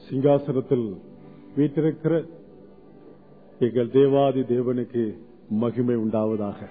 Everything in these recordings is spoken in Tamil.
சிங்காசனத்தில் வீட்டிருக்கிற எங்கள் தேவாதி தேவனுக்கு மகிமை உண்டாவதாக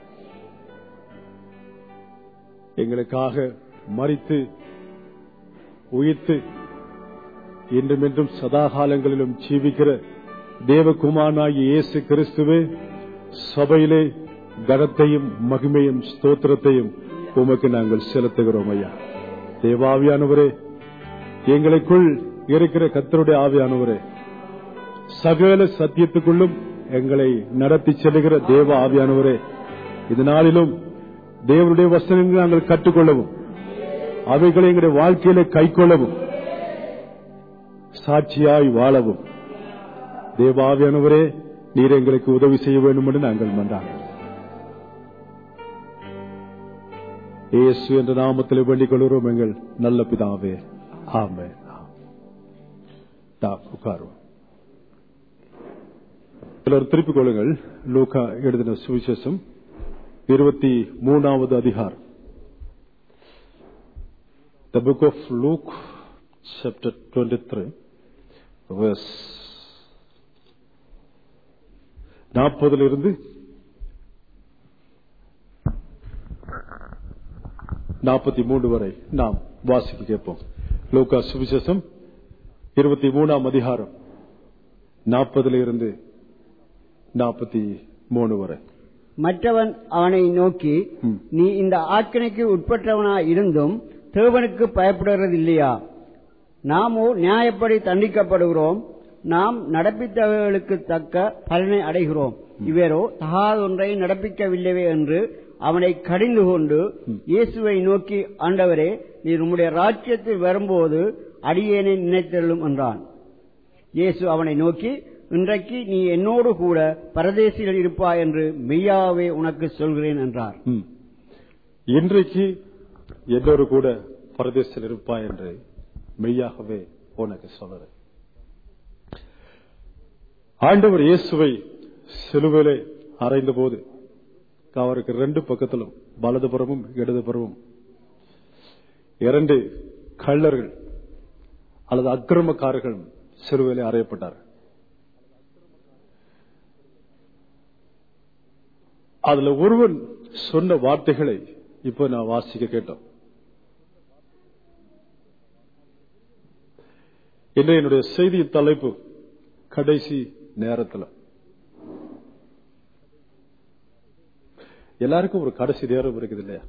எங்களுக்காக மறித்து உயிர்த்து இன்றும் என்றும் சதா காலங்களிலும் ஜீவிக்கிற தேவகுமாரனாகிய இயேசு கிறிஸ்துவே சபையிலே கனத்தையும் மகிமையும் ஸ்தோத்திரத்தையும் உமக்கு நாங்கள் செலுத்துகிறோம் ஐயா தேவாவியானவரே எங்களுக்குள் இருக்கிற கத்தருடைய ஆவியானவரே சகல சத்தியத்துக்குள்ளும் எங்களை நடத்தி செல்லுகிற தேவ ஆவியானவரே இதனாலிலும் தேவனுடைய வசனங்களை நாங்கள் கற்றுக்கொள்ளவும் அவைகளை எங்களுடைய வாழ்க்கையில கைக்கொள்ளவும் சாட்சியாய் வாழவும் தேவாவியானவரே நீர் எங்களுக்கு உதவி செய்ய வேண்டும் என்று நாங்கள் மன்றாங்க இயேசு என்ற நாமத்தில் வேண்டிக் கொள்கிறோம் எங்கள் நல்ல பிதாவே ஆமே உட்காருவோம் சிலர் திருப்பிக் கொள்ளுங்கள் லூகா எழுதின சுவிசேஷம் இருபத்தி மூணாவது அதிகாரம் The book of Luke, chapter 23, verse நாற்பதிலிருந்து நாற்பத்தி மூன்று வரை நாம் வாசிக்க கேட்போம் லூகா சுவிசேஷம் இருபத்தி மூணாம் அதிகாரம் நாற்பதிலிருந்து நாற்பத்தி மூணு வரை மற்றவன் அவனை நோக்கி ம். நீ இந்த ஆக்கினைக்கு உட்பட்டவனாய் இருந்தும் தேவனுக்கு பயப்படுகிறது இல்லையா நாமோ நியாயப்படி தண்டிக்கப்படுகிறோம் நாம் நடப்பித்தவர்களுக்கு தக்க பலனை அடைகிறோம் இவரோ தகாதொன்றை நடப்பிக்கவில்லைவே என்று அவனை கடிந்து கொண்டு இயேசுவை நோக்கி ஆண்டவரே நீர் உம்முடைய ராஜ்யத்தில் வரும்போது அடியேனை நினைத்தள்ளும் என்றான் இயேசு அவனை நோக்கி இன்றைக்கு நீ என்னோடு கூட பரதேசிகள் இருப்பாய் என்று மெய்யாவே உனக்கு சொல்கிறேன் என்றார் ம். இன்றைக்கு என்னோடு கூட பரதேசத்தில் இருப்பாய் என்று மெய்யாகவே உனக்கு சொல்றேன் ஆண்டவர் இயேசுவை சிலுவையிலே அறைந்த போது அவருக்கு ரெண்டு பக்கத்திலும் வலதுபுறமும் இடதுபுறமும் இரண்டு கள்ளர்கள் அல்லது அக்கிரமக்காரர்கள் சிலுவையிலே அறையப்பட்டார் அதுல ஒருவன் சொன்ன வார்த்தைகளை இப்ப நான் வாசிக்க கேட்டோம் இன்று என்னுடைய செய்தி தலைப்பு கடைசி நேரத்தில் எல்லாருக்கும் ஒரு கடைசி நேரம் இருக்குது இல்லையா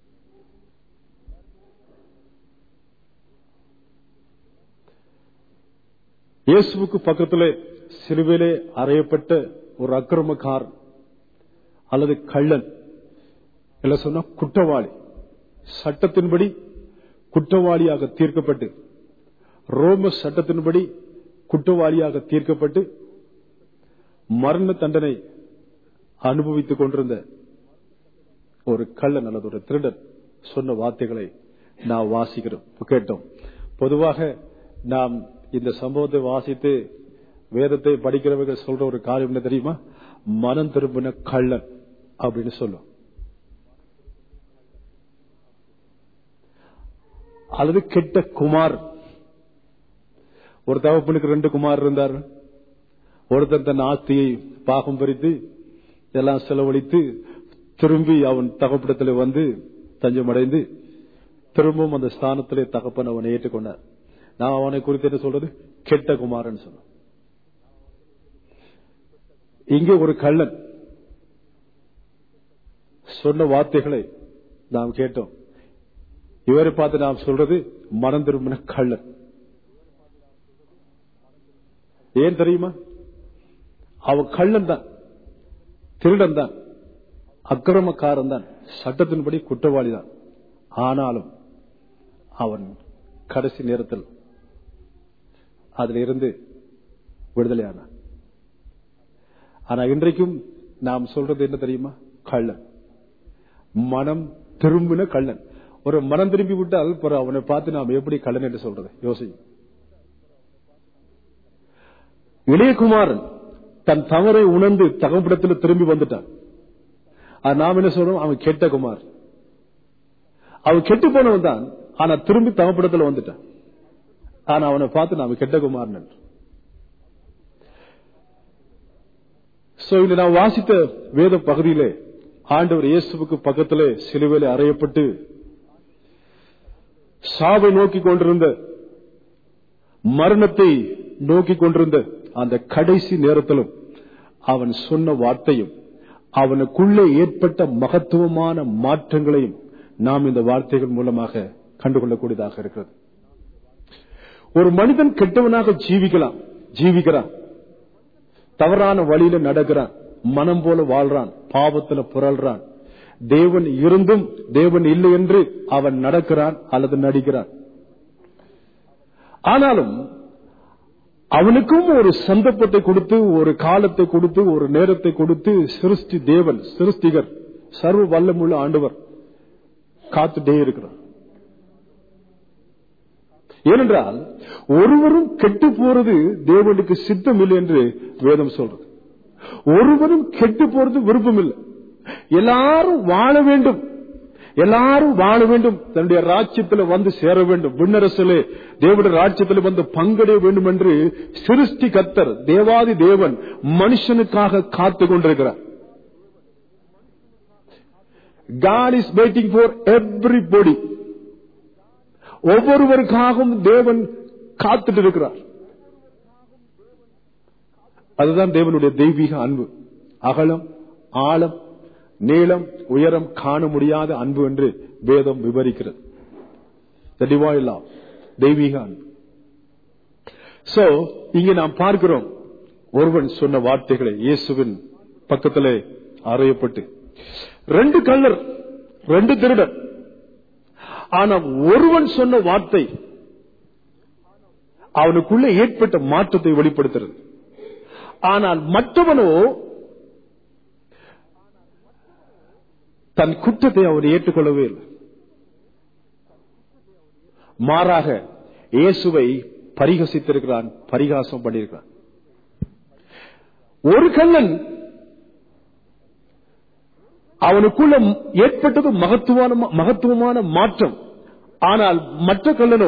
இயேசுவுக்கு பக்கத்திலே சிலுவையிலே அறையப்பட்ட ஒரு அக்கிரமக்காரன் அல்லது கள்ளன் இல்ல சொன்னா குற்றவாளி சட்டத்தின்படி குற்றவாளியாக தீர்க்கப்பட்டு ரோம சட்டத்தின்படி குற்றவாளியாக தீர்க்கப்பட்டு மரண தண்டனை அனுபவித்துக் கொண்டிருந்த ஒரு கள்ளன் அல்லது ஒரு திருடன் சொன்ன வார்த்தைகளை நாம் வாசிக்கிறோம் கேட்டோம் பொதுவாக நாம் இந்த சம்பவத்தை வாசித்து வேதத்தை படிக்கிறவர்கள் சொல்ற ஒரு காரியம் என்ன தெரியுமா மனம் திரும்பின கள்ளன் அப்படின்னு சொல்லும் அல்லது கெட்ட குமார் ஒரு தகப்பனுக்கு ரெண்டு குமார் இருந்தார் ஒருத்தன் தன் ஆஸ்தியை பாகம் பறித்து எல்லாம் செலவழித்து திரும்பி அவன் தகப்படத்தில் வந்து தஞ்சம் அடைந்து திரும்பவும் அந்த ஸ்தானத்திலே தகப்பன் அவனை ஏற்றுக்கொண்டார் நான் அவனை குறித்து என்ன சொல்றது கெட்ட குமாரன் சொன்ன இங்கே ஒரு கள்ளன் சொன்ன வார்த்தைகளை நாம் கேட்டோம் இவரை பார்த்து நாம் சொல்றது மனம் திரும்பின கள்ளன் ஏன் தெரியுமா அவன் கள்ளன் தான் திருடன் தான் அக்கிரமக்காரன் தான் சட்டத்தின்படி குற்றவாளி தான் ஆனாலும் அவன் கடைசி நேரத்தில் அதிலிருந்து விடுதலையானான் ஆனா இன்றைக்கும் நாம் சொல்றது என்ன தெரியுமா கள்ளன் மனம் திரும்பின கள்ளன் ஒரு மனம் திரும்பி விட்டால் பிறகு அவனை பார்த்து நாம் எப்படி கள்ளன் என்று சொல்றது யோசி இளையகுமாரன் தன் தவறை உணர்ந்து தகப்படத்தில் திரும்பி வந்துட்டான் அது நாம் என்ன சொல்றோம் அவன் கெட்ட குமார் அவன் கெட்டு போனவன் தான் ஆனா திரும்பி தகப்படத்தில் வந்துட்டான் ஆனா அவனை பார்த்து நாம கெட்ட குமாரன் என்று சோ இன்று நான் வாசித்த வேத பகுதியிலே ஆண்டவர் இயேசுவுக்கு பக்கத்திலே சிலுவையிலே அறையப்பட்டு சாவை நோக்கி கொண்டிருந்த மரணத்தை நோக்கி கொண்டிருந்த அந்த கடைசி நேரத்திலும் அவன் சொன்ன வார்த்தையும் அவனுக்குள்ளே ஏற்பட்ட மகத்துவமான மாற்றங்களையும் நாம் இந்த வார்த்தைகள் மூலமாக கண்டுகொள்ளக்கூடியதாக இருக்கிறது ஒரு மனிதன் கெட்டவனாக ஜீவிக்கலாம் ஜீவிக்கிறான் தவறான வழியில நடக்கிறான் மனம் போல வாழ்றான் பாவத்துல புரள்றான் தேவன் இருந்தும் தேவன் இல்லை என்று அவன் நடக்கிறான் அல்லது நடிக்கிறான் ஆனாலும் அவனுக்கும் ஒரு சந்தர்ப்பத்தை கொடுத்து ஒரு காலத்தை கொடுத்து ஒரு நேரத்தை கொடுத்து சிருஷ்டி தேவன் சிருஷ்டிகர் சர்வ வல்லமுள்ள ஆண்டவர் காத்துட்டே இருக்கிறார் ஏனென்றால் ஒருவரும் கெட்டு போறது தேவனுக்கு சித்தம் இல்லை என்று வேதம் சொல்றது ஒருவரும் கெட்டு போறது விருப்பம் இல்லை எல்லாரும் வாழ வேண்டும் எல்லாரும் வாழ வேண்டும் தன்னுடைய ராஜ்யத்தில் வந்து சேர வேண்டும் விண்ணரசிலே தேவனுடைய ராஜ்யத்தில் வந்து பங்கடைய வேண்டும் என்று சிருஷ்டி கத்தர் தேவாதி தேவன் மனுஷனுக்காக காத்து கொண்டிருக்கிறார் God is waiting for everybody. ஒவ்வொருவருக்காகவும் தேவன் காத்துட்டு இருக்கிறார் அதுதான் தேவனுடைய தெய்வீக அன்பு அகலம் ஆழம் நீளம் உயரம் காண முடியாத அன்பு என்று வேதம் விவரிக்கிறது The divine love. தெய்வீக அன்பு சோ இங்கே நாம் பார்க்கிறோம் ஒருவன் சொன்ன வார்த்தைகளை இயேசுவின் பக்கத்திலே அறையப்பட்டு ரெண்டு கள்ளர் ரெண்டு திருடன் ஆனா ஒருவன் சொன்ன வார்த்தை அவனுக்குள்ள ஏற்பட்ட மாற்றத்தை வெளிப்படுத்துறது ஆனால் மற்றவனோ தன் குற்றத்தை அவன் ஏற்றுக்கொள்ளவே இல்லை மாறாக இயேசுவை பரிகசித்திருக்கிறான் பரிகாசம் பண்ணியிருக்கிறான் ஒரு கண்ணன் அவனுக்குள்ள ஏற்பட்டது மகத்துவமான மகத்துவமான மாற்றம் ஆனால் மற்ற கள்ளனோ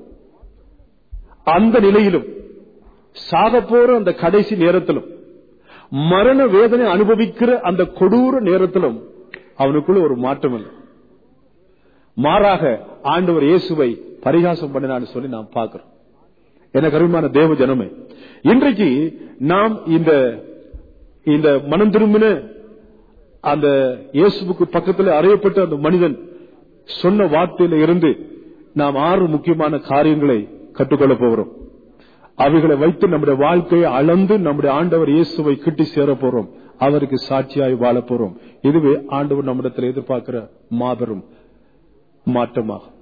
அந்த நிலையிலும் சாக போற அந்த கடைசி நேரத்திலும் மரண வேதனை அனுபவிக்கிற அந்த கொடூர நேரத்திலும் அவனுக்குள்ள ஒரு மாற்றம் இல்லை மாறாக ஆண்டவர் இயேசுவை பரிகாசம் பண்ணினான்னு சொல்லி நாம் பார்க்கிறோம் என கருமான தேவ ஜனமே இன்றைக்கு நாம் இந்த இந்த மனம் திரும்பின அந்த இயேசுவுக்கு பக்கத்தில் அறையப்பட்ட அந்த மனிதன் சொன்ன வார்த்தையில இருந்து நாம் ஆறு முக்கியமான காரியங்களை கற்றுக்கொள்ள போகிறோம் அவைகளை வைத்து நம்முடைய வாழ்க்கையை அளந்து நம்முடைய ஆண்டவர் இயேசுவை கிட்டி சேர போறோம் அவருக்கு சாட்சியாய் வாழ போறோம் இதுவே ஆண்டவர் நம்மிடத்தில் எதிர்பார்க்கிற மாபெரும் மாற்றமாகும்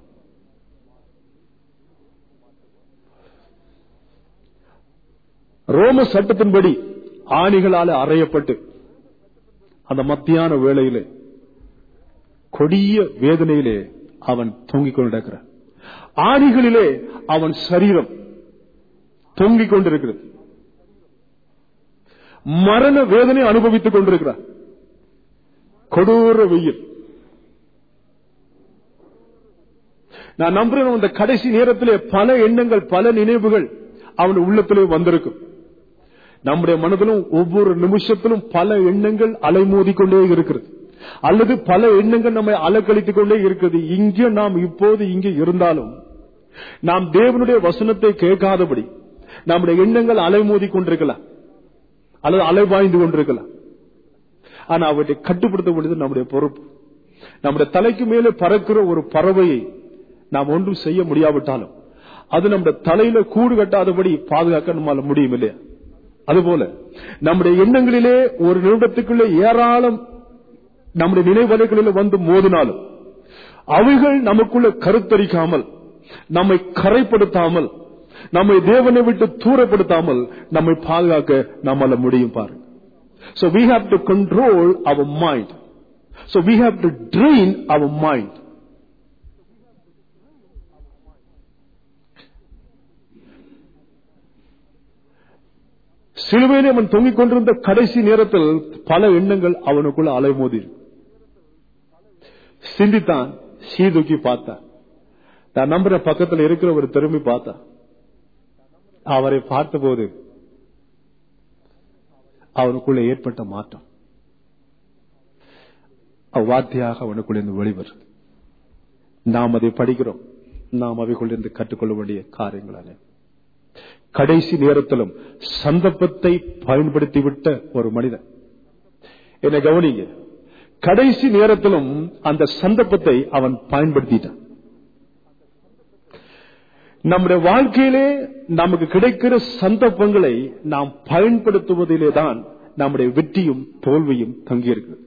ரோம சட்டத்தின்படி ஆணிகளால அறையப்பட்டு அந்த மத்தியான வேளையிலே கொடிய வேதனையிலே அவன் தொங்கிக் கொண்டிருக்கிறான் ஆணிகளிலே அவன் சரீரம் தொங்கிக் கொண்டிருக்கிறது மரண வேதனை அனுபவித்துக் கொண்டிருக்கிறான் கொடூர வெயில் நான் நம்புறேன் அந்த கடைசி நேரத்திலே பல எண்ணங்கள் பல நினைவுகள் அவன் உள்ளத்திலே வந்திருக்கும் நம்முடைய மனதிலும் ஒவ்வொரு நிமிஷத்திலும் பல எண்ணங்கள் அலைமோதி கொண்டே இருக்கிறது அல்லது பல எண்ணங்கள் நம்மை அலக்கழித்துக் கொண்டே இருக்கிறது இங்கே நாம் இப்போது இங்கே இருந்தாலும் நாம் தேவனுடைய வசனத்தை கேட்காதபடி நம்முடைய எண்ணங்கள் அலைமோதி கொண்டிருக்கலாம் அல்லது அலைவாய்ந்து கொண்டிருக்கலாம் ஆனா அவற்றை கட்டுப்படுத்த வேண்டியது நம்முடைய பொறுப்பு நம்முடைய தலைக்கு மேலே பறக்கிற ஒரு பறவையை நாம் ஒன்றும் செய்ய முடியாவிட்டாலும் அது நம்முடைய தலையில கூடு கட்டாதபடி பாதுகாக்க நம்மால முடியும் இல்லையா அதுபோல நம்முடைய எண்ணங்களிலே ஒரு நிமிடத்துக்குள்ளே ஏராளம் நம்முடைய நினைவலைகளில் வந்து மோதினாலும் அவைகள் நமக்குள்ள கருத்தரிக்காமல் நம்மை கரைப்படுத்தாமல் நம்மை தேவனை விட்டு தூரப்படுத்தாமல் நம்மை பாதுகாக்க நம்மால முடியும் பாருங்க So we have to control our mind. So we have to drain our mind. சிலுவையிலே அவன் தொங்கிக் கொண்டிருந்த கடைசி நேரத்தில் பல எண்ணங்கள் அவனுக்குள்ள அலைமோதி சிந்தித்தான் சீதூக்கி பார்த்தான் நான் நம்புற பக்கத்தில் இருக்கிறவர் திரும்பி பார்த்தான் அவரை பார்த்தபோது அவனுக்குள்ள ஏற்பட்ட மாற்றம் அவ்வார்த்தையாக அவனுக்குள்ள இருந்து வெளிவரும் நாம் அதை படிக்கிறோம் நாம் அவைக்குள்ளிருந்து கற்றுக்கொள்ள வேண்டிய காரியங்களான கடைசி நேரத்திலும் சந்தர்ப்பத்தை பயன்படுத்திவிட்ட ஒரு மனிதன் என்னை கவனிங்க கடைசி நேரத்திலும் அந்த சந்தர்ப்பத்தை அவன் பயன்படுத்திட்டான் நம்முடைய வாழ்க்கையிலே நமக்கு கிடைக்கிற சந்தர்ப்பங்களை நாம் பயன்படுத்துவதிலே தான் நம்முடைய வெற்றியும் தோல்வியும் தங்கியிருக்கிறது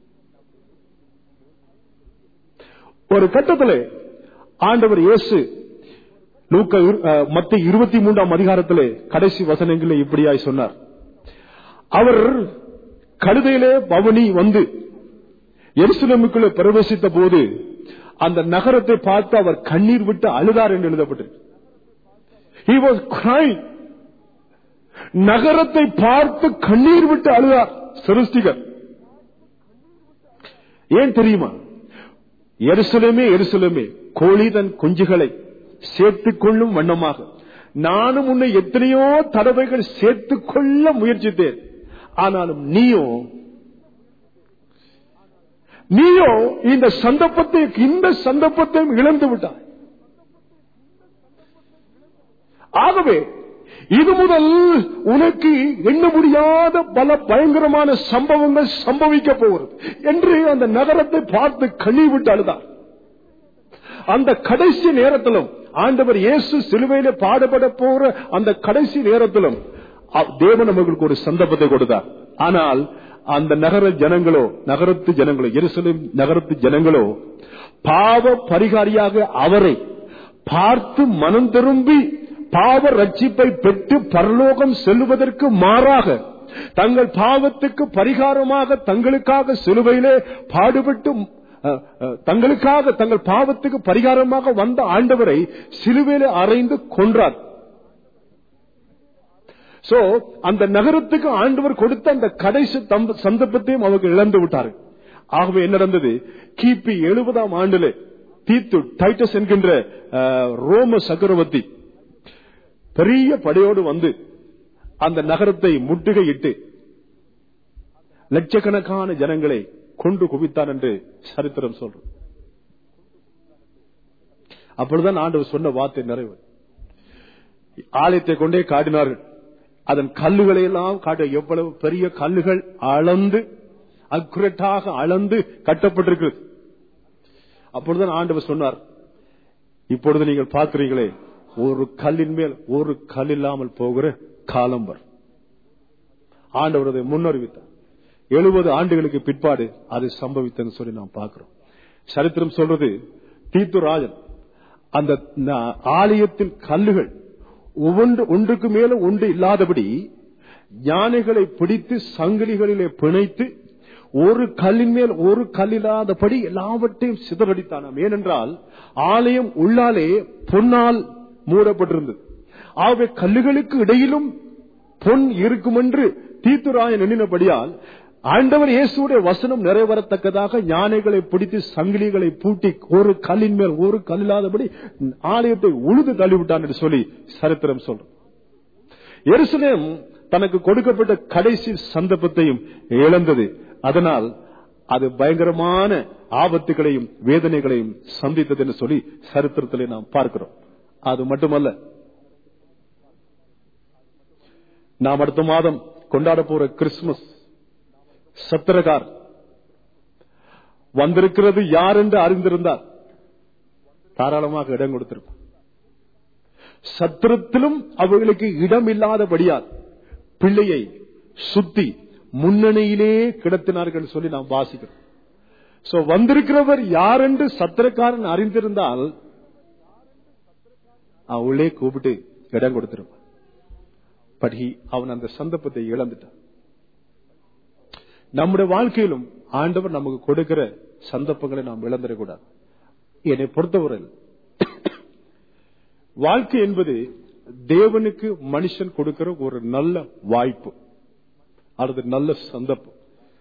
ஒரு கட்டத்தில் ஆண்டவர் இயேசு லூக்கா மத்த இருபத்தி மூன்றாம் அதிகாரத்திலே கடைசி வசனங்களே இப்படியாய் சொன்னார் அவர் கழுதையிலே பவனி வந்து எருசலமுக்குள்ளே பிரவேசித்த போது அந்த நகரத்தை பார்த்து அவர் கண்ணீர் விட்டு அழுதார் என்று எழுதப்பட்டு He was crying. நகரத்தை பார்த்து கண்ணீர் விட்டு அழுதார் சிருஷ்டிகர் ஏன் தெரியுமா எருசலமே எருசலமே கோழி தன் குஞ்சுகளை சேர்த்துக் கொள்ளும் வண்ணமாக நானும் உன்னை எத்தனையோ தடவைகள் சேர்த்துக் கொள்ள முயற்சித்தேன் ஆனாலும் நீயோ நீயோ இந்த சந்தர்ப்பத்தை இந்த சந்தர்ப்பத்தையும் இழந்து விட்டாய் ஆகவே இது முதல் உனக்கு எண்ண முடியாத பல பயங்கரமான சம்பவங்கள் சம்பவிக்க போகிறது என்று அந்த நகரத்தை பார்த்து கண்ணி விட்டு அழுதார் அந்த கடைசி நேரத்திலும் ஆண்டவர் இயேசு சிலுவையில பாடுபட போற அந்த கடைசி நேரத்திலும் தேவன் அவர்களுக்கு ஒரு சந்தர்ப்பத்தை கொடுத்தார் ஆனால் அந்த நகர ஜனங்களோ நகரத்து ஜனங்களோ எருசலேம் நகரத்து ஜனங்களோ பாவ பரிகாரியாக அவரை பார்த்து மனம் திரும்பி பாவ ரட்சிப்பை பெற்று பரலோகம் செல்வதற்கு மாறாக தங்கள் பாவத்துக்கு பரிகாரமாக தங்களுக்காக சிலுவையிலே பாடுபட்டு தங்களுக்காக தங்கள் பாவத்துக்கு பரிகாரமாக வந்த ஆண்டவரை சிலுவையிலே அறைந்து கொன்றார் சோ அந்த நகரத்துக்கு ஆண்டவர் கொடுத்த அந்த கடைசி சந்தர்ப்பத்தையும் அவர்கள் இழந்து விட்டார்கள் ஆகவே என்ன நடந்தது கிபி எழுபதாம் ஆண்டிலே தீத்து டைட்டஸ் என்கின்ற ரோம சக்கரவர்த்தி பெரிய படையோடு வந்து அந்த நகரத்தை முட்டுகையிட்டு லட்சக்கணக்கான ஜனங்களை கொண்டு குவித்தான் என்று சரித்திரம் சொல்றோம் அப்பொழுதுதான் ஆண்டவர் சொன்ன வார்த்தை நிறைவு ஆலயத்தை கொண்டே காட்டினார்கள் அதன் கல்லுகளை எல்லாம் காட்ட எவ்வளவு பெரிய கல்லுகள் அளந்து அக்குரட்டாக அளந்து கட்டப்பட்டிருக்கிறது அப்பொழுதுதான் ஆண்டவர் சொன்னார் இப்பொழுது நீங்கள் பார்க்கிறீங்களே ஒரு கல்லின் மேல் ஒரு கல் இல்லாமல் போகிற காலம் வரும் ஆண்டவர் அதை முன்னறிவித்தார் எழுபது ஆண்டுகளுக்கு பிற்பாடு அது சம்பவித்தன்னு சொல்லி நாம் பார்க்கிறோம் சரித்திரம் சொல்றது தீத்து ராஜன் அந்த ஆலயத்தின் கல்லுகள் ஒவ்வொன்று ஒன்றுக்கு மேல ஒன்று இல்லாதபடி யானைகளை பிடித்து சங்கிலிகளிலே பிணைத்து ஒரு கல்லின் மேல் ஒரு கல் இல்லாதபடி எல்லாவற்றையும் சிதறடித்தானாம் ஏனென்றால் ஆலயம் உள்ளாலே பொன்னால் மூடப்பட்டிருந்தது ஆகவே கல்லுகளுக்கு இடையிலும் பொன் இருக்கும் என்று தீத்துராயன் எண்ணினபடியால் ஆண்டவர் இயேசுடைய வசனம் நிறைவேறத்தக்கதாக ஞானைகளை பிடித்து சங்கிலிகளை பூட்டி ஒரு கல்லின் மேல் ஒரு கல் இல்லாதபடி ஆலயத்தை உழுது தள்ளிவிட்டான் என்று சொல்லி சரித்திரம் சொல்றோம் எருசலேம் தனக்கு கொடுக்கப்பட்ட கடைசி சந்தர்ப்பத்தையும் இழந்தது அதனால் அது பயங்கரமான ஆபத்துகளையும் வேதனைகளையும் சந்தித்தது என்று சொல்லி சரித்திரத்திலே நாம் பார்க்கிறோம் அது மட்டுமல்ல நாம் அடுத்த மாதம் கொண்டாட போற கிறிஸ்துமஸ் சத்திரகார் வந்திருக்கிறது யார் என்று அறிந்திருந்தார் தாராளமாக இடம் கொடுத்திருப்பார் சத்திரத்திலும் அவர்களுக்கு இடம் இல்லாதபடியால் பிள்ளையை சுத்தி முன்னணியிலே கிடத்தினார்கள் சொல்லி நாம் வாசிக்கிறோம் சோ வந்திருக்கிறவர் யார் என்று சத்திரக்காரன் அறிந்திருந்தால் உள்ளே கூப்பிட்டு இடம் கொடுத்திருப்பான் பட் அவன் அந்த சந்தர்ப்பத்தை இழந்துட்டான் நம்முடைய வாழ்க்கையிலும் ஆண்டவர் நமக்கு கொடுக்கிற சந்தர்ப்பங்களை நாம் இழந்துடக்கூடாது என்னை பொறுத்தவரையில் வாழ்க்கை என்பது தேவனுக்கு மனுஷன் கொடுக்கிற ஒரு நல்ல வாய்ப்பு அல்லது நல்ல சந்தர்ப்பம்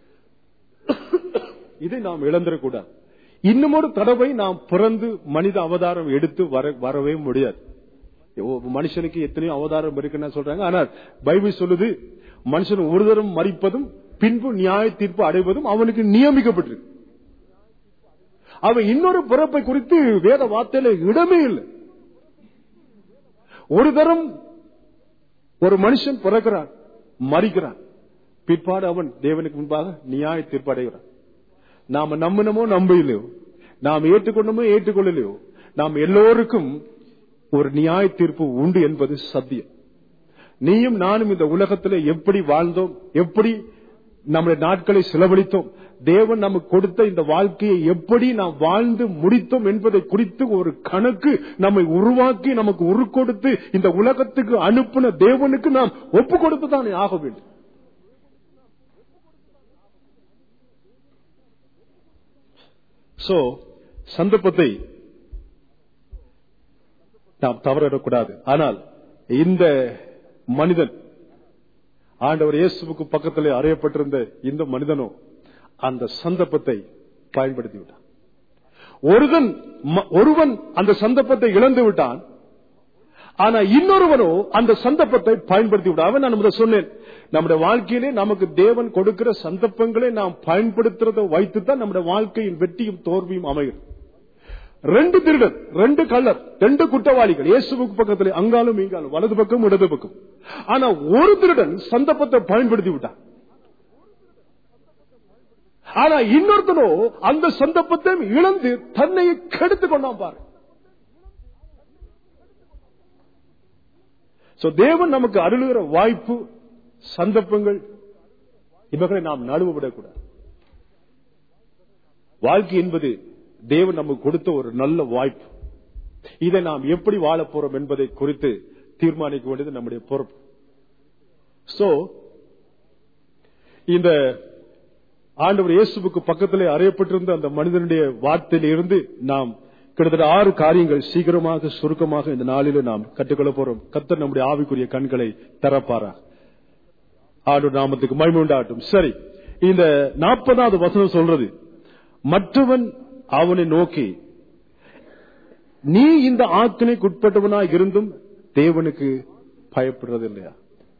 இதை நாம் இழந்துடக்கூடாது இன்னும் ஒரு தடவை நாம் பிறந்து மனித அவதாரம் எடுத்து வர வரவே முடியாது மனுஷனுக்கு எத்தனையோ அவதாரம் இருக்குன்னு சொல்றாங்க ஆனால் பைபிள் சொல்லுது மனுஷன் ஒரு தரம் மறிப்பதும் பின்பு நியாய தீர்ப்பு அடைவதும் அவனுக்கு நியமிக்கப்பட்டிருக்கு அவன் இன்னொரு பிறப்பை குறித்து வேத வார்த்தையில இடமே இல்லை ஒரு தரம் ஒரு மனுஷன் பிறக்கிறான் மறிக்கிறான் பிற்பாடு அவன் தேவனுக்கு முன்பாக நியாய தீர்ப்பு அடைகிறான் நாம நம்பினமோ நம்ப இல்லையோ நாம் ஏற்றுக்கொண்டமோ ஏற்றுக்கொள்ளலையோ நாம் எல்லோருக்கும் ஒரு நியாய தீர்ப்பு உண்டு என்பது சத்தியம் நீயும் நானும் இந்த உலகத்தில் எப்படி வாழ்ந்தோம் எப்படி நம்முடைய நாட்களை செலவழித்தோம் தேவன் நமக்கு கொடுத்த இந்த வாழ்க்கையை எப்படி நாம் வாழ்ந்து முடித்தோம் என்பதை குறித்து ஒரு கணக்கு நம்மை உருவாக்கி நமக்கு உரு கொடுத்து இந்த உலகத்துக்கு அனுப்பின தேவனுக்கு நாம் ஒப்பு கொடுத்து தானே ஆக வேண்டும் சோ சந்தர்ப்பத்தை நாம் தவறிடக்கூடாது ஆனால் இந்த மனிதன் ஆண்டவர் இயேசுவுக்கு பக்கத்திலே அறையப்பட்டிருந்த இந்த மனிதனோ அந்த சந்தர்ப்பத்தை பயன்படுத்தி விட்டான் ஒருவன் ம- ஒருவன் அந்த சந்தர்ப்பத்தை இழந்து விட்டான் ஆனா இன்னொருவனோ அந்த சந்தர்ப்பத்தை பயன்படுத்தி விட்டான் அவன் நான் முதல்ல சொன்னேன் நம்முடைய வாழ்க்கையிலே நமக்கு தேவன் கொடுக்கிற சந்தர்ப்பங்களை நாம் பயன்படுத்துறதை வைத்துத்தான் நம்முடைய வாழ்க்கையின் வெற்றியும் தோல்வியும் அமையும் ரெண்டு திருடன் ரெண்டு கள்ளர் ரெண்டு குற்றவாளிகள் இயேசுவுக்கு பக்கத்தில் அங்காலும் இங்காலும் வலது பக்கம் இடது பக்கம் ஆனா ஒரு திருடன் சந்தர்ப்பத்தை பயன்படுத்தி விட்டான் ஆனா இன்னொருத்தனோ அந்த சந்தர்ப்பத்தை இழந்து தன்னை கெடுத்துக் கொண்டான் பாரு So, தேவன் நமக்கு அருளுகிற வாய்ப்பு சந்தர்ப்பங்கள் இவர்களை நாம் நழுவ விடக்கூடாது வாழ்க்கை என்பது தேவன் நமக்கு கொடுத்த ஒரு நல்ல வாய்ப்பு இதை நாம் எப்படி வாழப் போறோம் என்பதை குறித்து தீர்மானிக்க வேண்டியது நம்முடைய பொறுப்பு சோ இந்த ஆண்டவர் இயேசுவுக்கு பக்கத்திலே அறையப்பட்டிருந்த அந்த மனிதனுடைய வார்த்தையில இருந்து நாம் கிட்டத்தட்ட ஆறு காரியங்கள் சீக்கிரமாக சுருக்கமாக இந்த நாளில நாம் கற்றுக்கொள்ள போறோம் கத்தர் நம்முடைய ஆவிக்குரிய கண்களை திறப்பாரா ஆண்டு நாமத்துக்கு மகிமை உண்டாகட்டும் சரி இந்த நாற்பதாவது வசனம் சொல்றது மற்றவன் அவனை நோக்கி நீ இந்த ஆக்கினைக்கு உட்பட்டவனாய் இருந்தும் தேவனுக்கு பயப்படுறது இல்லையா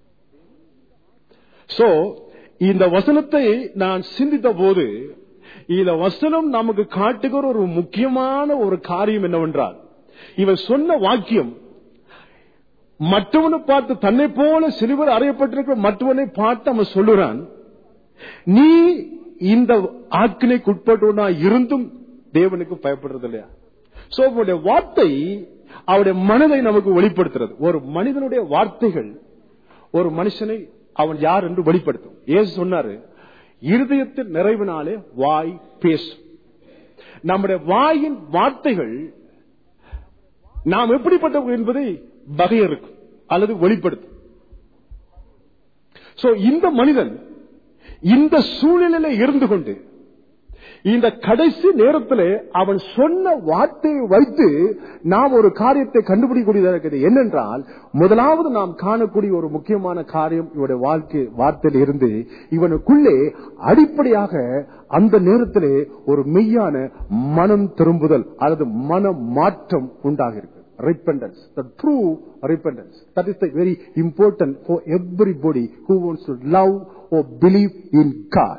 சோ இந்த வசனத்தை நான் சிந்தித்த போது இந்த வசனம் நமக்கு காட்டுகிற ஒரு முக்கியமான ஒரு காரியம் என்னவென்றால் இவன் சொன்ன வாக்கியம் மற்றவனை பார்த்து தன்னை போல சிறுவர் அறையப்பட்டிருக்கிற மற்றவனை பார்த்து அவன் சொல்லுறான் நீ இந்த ஆக்கினைக்கு உட்பட்டவனா இருந்தும் தேவனுக்கு பயப்படுறது இல்லையா சோ அவனுடைய வார்த்தை அவருடைய மனதை நமக்கு வெளிப்படுத்துறது ஒரு மனிதனுடைய வார்த்தைகள் ஒரு மனுஷனை அவன் யார் என்று வெளிப்படுத்தும் ஏசு சொன்னாரு இருதயத்தின் நிறைவினாலே வாய் பேசும் நம்முடைய வாயின் வார்த்தைகள் நாம் எப்படிப்பட்டவர்கள் என்பதை வகையறுக்கும் அல்லது வெளிப்படுத்தும் சோ இந்த மனிதன் இந்த சூழ்நிலையில இருந்து கொண்டு இந்த கடைசி நேரத்தில் அவன் சொன்ன வார்த்தையை வைத்து நாம் ஒரு காரியத்தை கண்டுபிடிக்கக்கூடியதாக இருக்கிறது என்னென்றால் முதலாவது நாம் காணக்கூடிய ஒரு முக்கியமான காரியம் இவனுடைய வாழ்க்கை வார்த்தையில் இருந்து இவனுக்குள்ளே அடிப்படையாக அந்த நேரத்திலே ஒரு மெய்யான மனம் திரும்புதல் அல்லது மன மாற்றம் உண்டாகிருக்கு repentance the true repentance that is the very important for everybody who wants to love or believe in god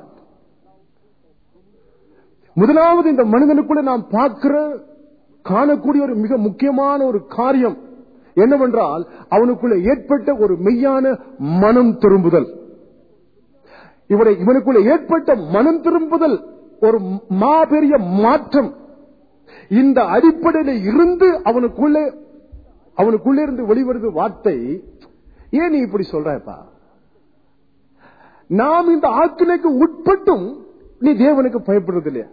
முதலாவது இந்த மனிதனுக்குள்ள நாம் பார்க்கிற காணக்கூடிய ஒரு மிக முக்கியமான ஒரு காரியம் என்னவென்றால் அவனுக்குள்ள ஏற்பட்ட ஒரு மெய்யான மனம் திரும்புதல் இவரை இவனுக்குள்ள ஏற்பட்ட மனம் திரும்புதல் ஒரு மாபெரிய மாற்றம் இந்த அடிப்படையில இருந்து அவனுக்குள்ளே அவனுக்குள்ளே இருந்து வெளிவருது வார்த்தை ஏன் நீ இப்படி சொல்றப்பா நாம் இந்த ஆக்கினைக்கு உட்பட்டும் நீ தேவனுக்கு பயப்படுறது இல்லையா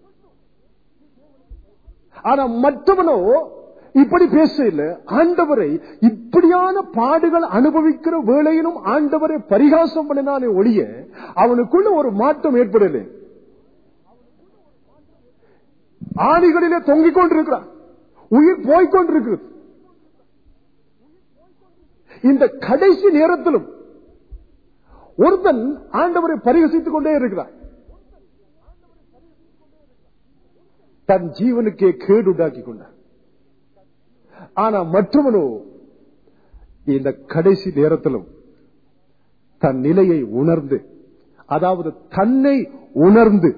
ஆனா மற்றவனோ இப்படி பேச இல்ல ஆண்டவரை இப்படியான பாடுகள் அனுபவிக்கிற வேளையிலும் ஆண்டவரை பரிகாசம் பண்ணினாலே ஒழிய அவனுக்குள்ள ஒரு மாற்றம் ஏற்படல ஆணிகளிலே தொங்கிக் கொண்டிருக்கிறான் உயிர் போய்கொண்டிருக்கிறது இந்த கடைசி நேரத்திலும் ஒருத்தன் ஆண்டவரை பரிகசித்துக் கொண்டே இருக்கிறான் தன் ஜீவனுக்கே கேடு உண்டாக்கி கொண்டான் ஆனா மற்றவனோ இந்த கடைசி நேரத்திலும் தன் நிலையை உணர்ந்து அதாவது தன்னை உணர்ந்து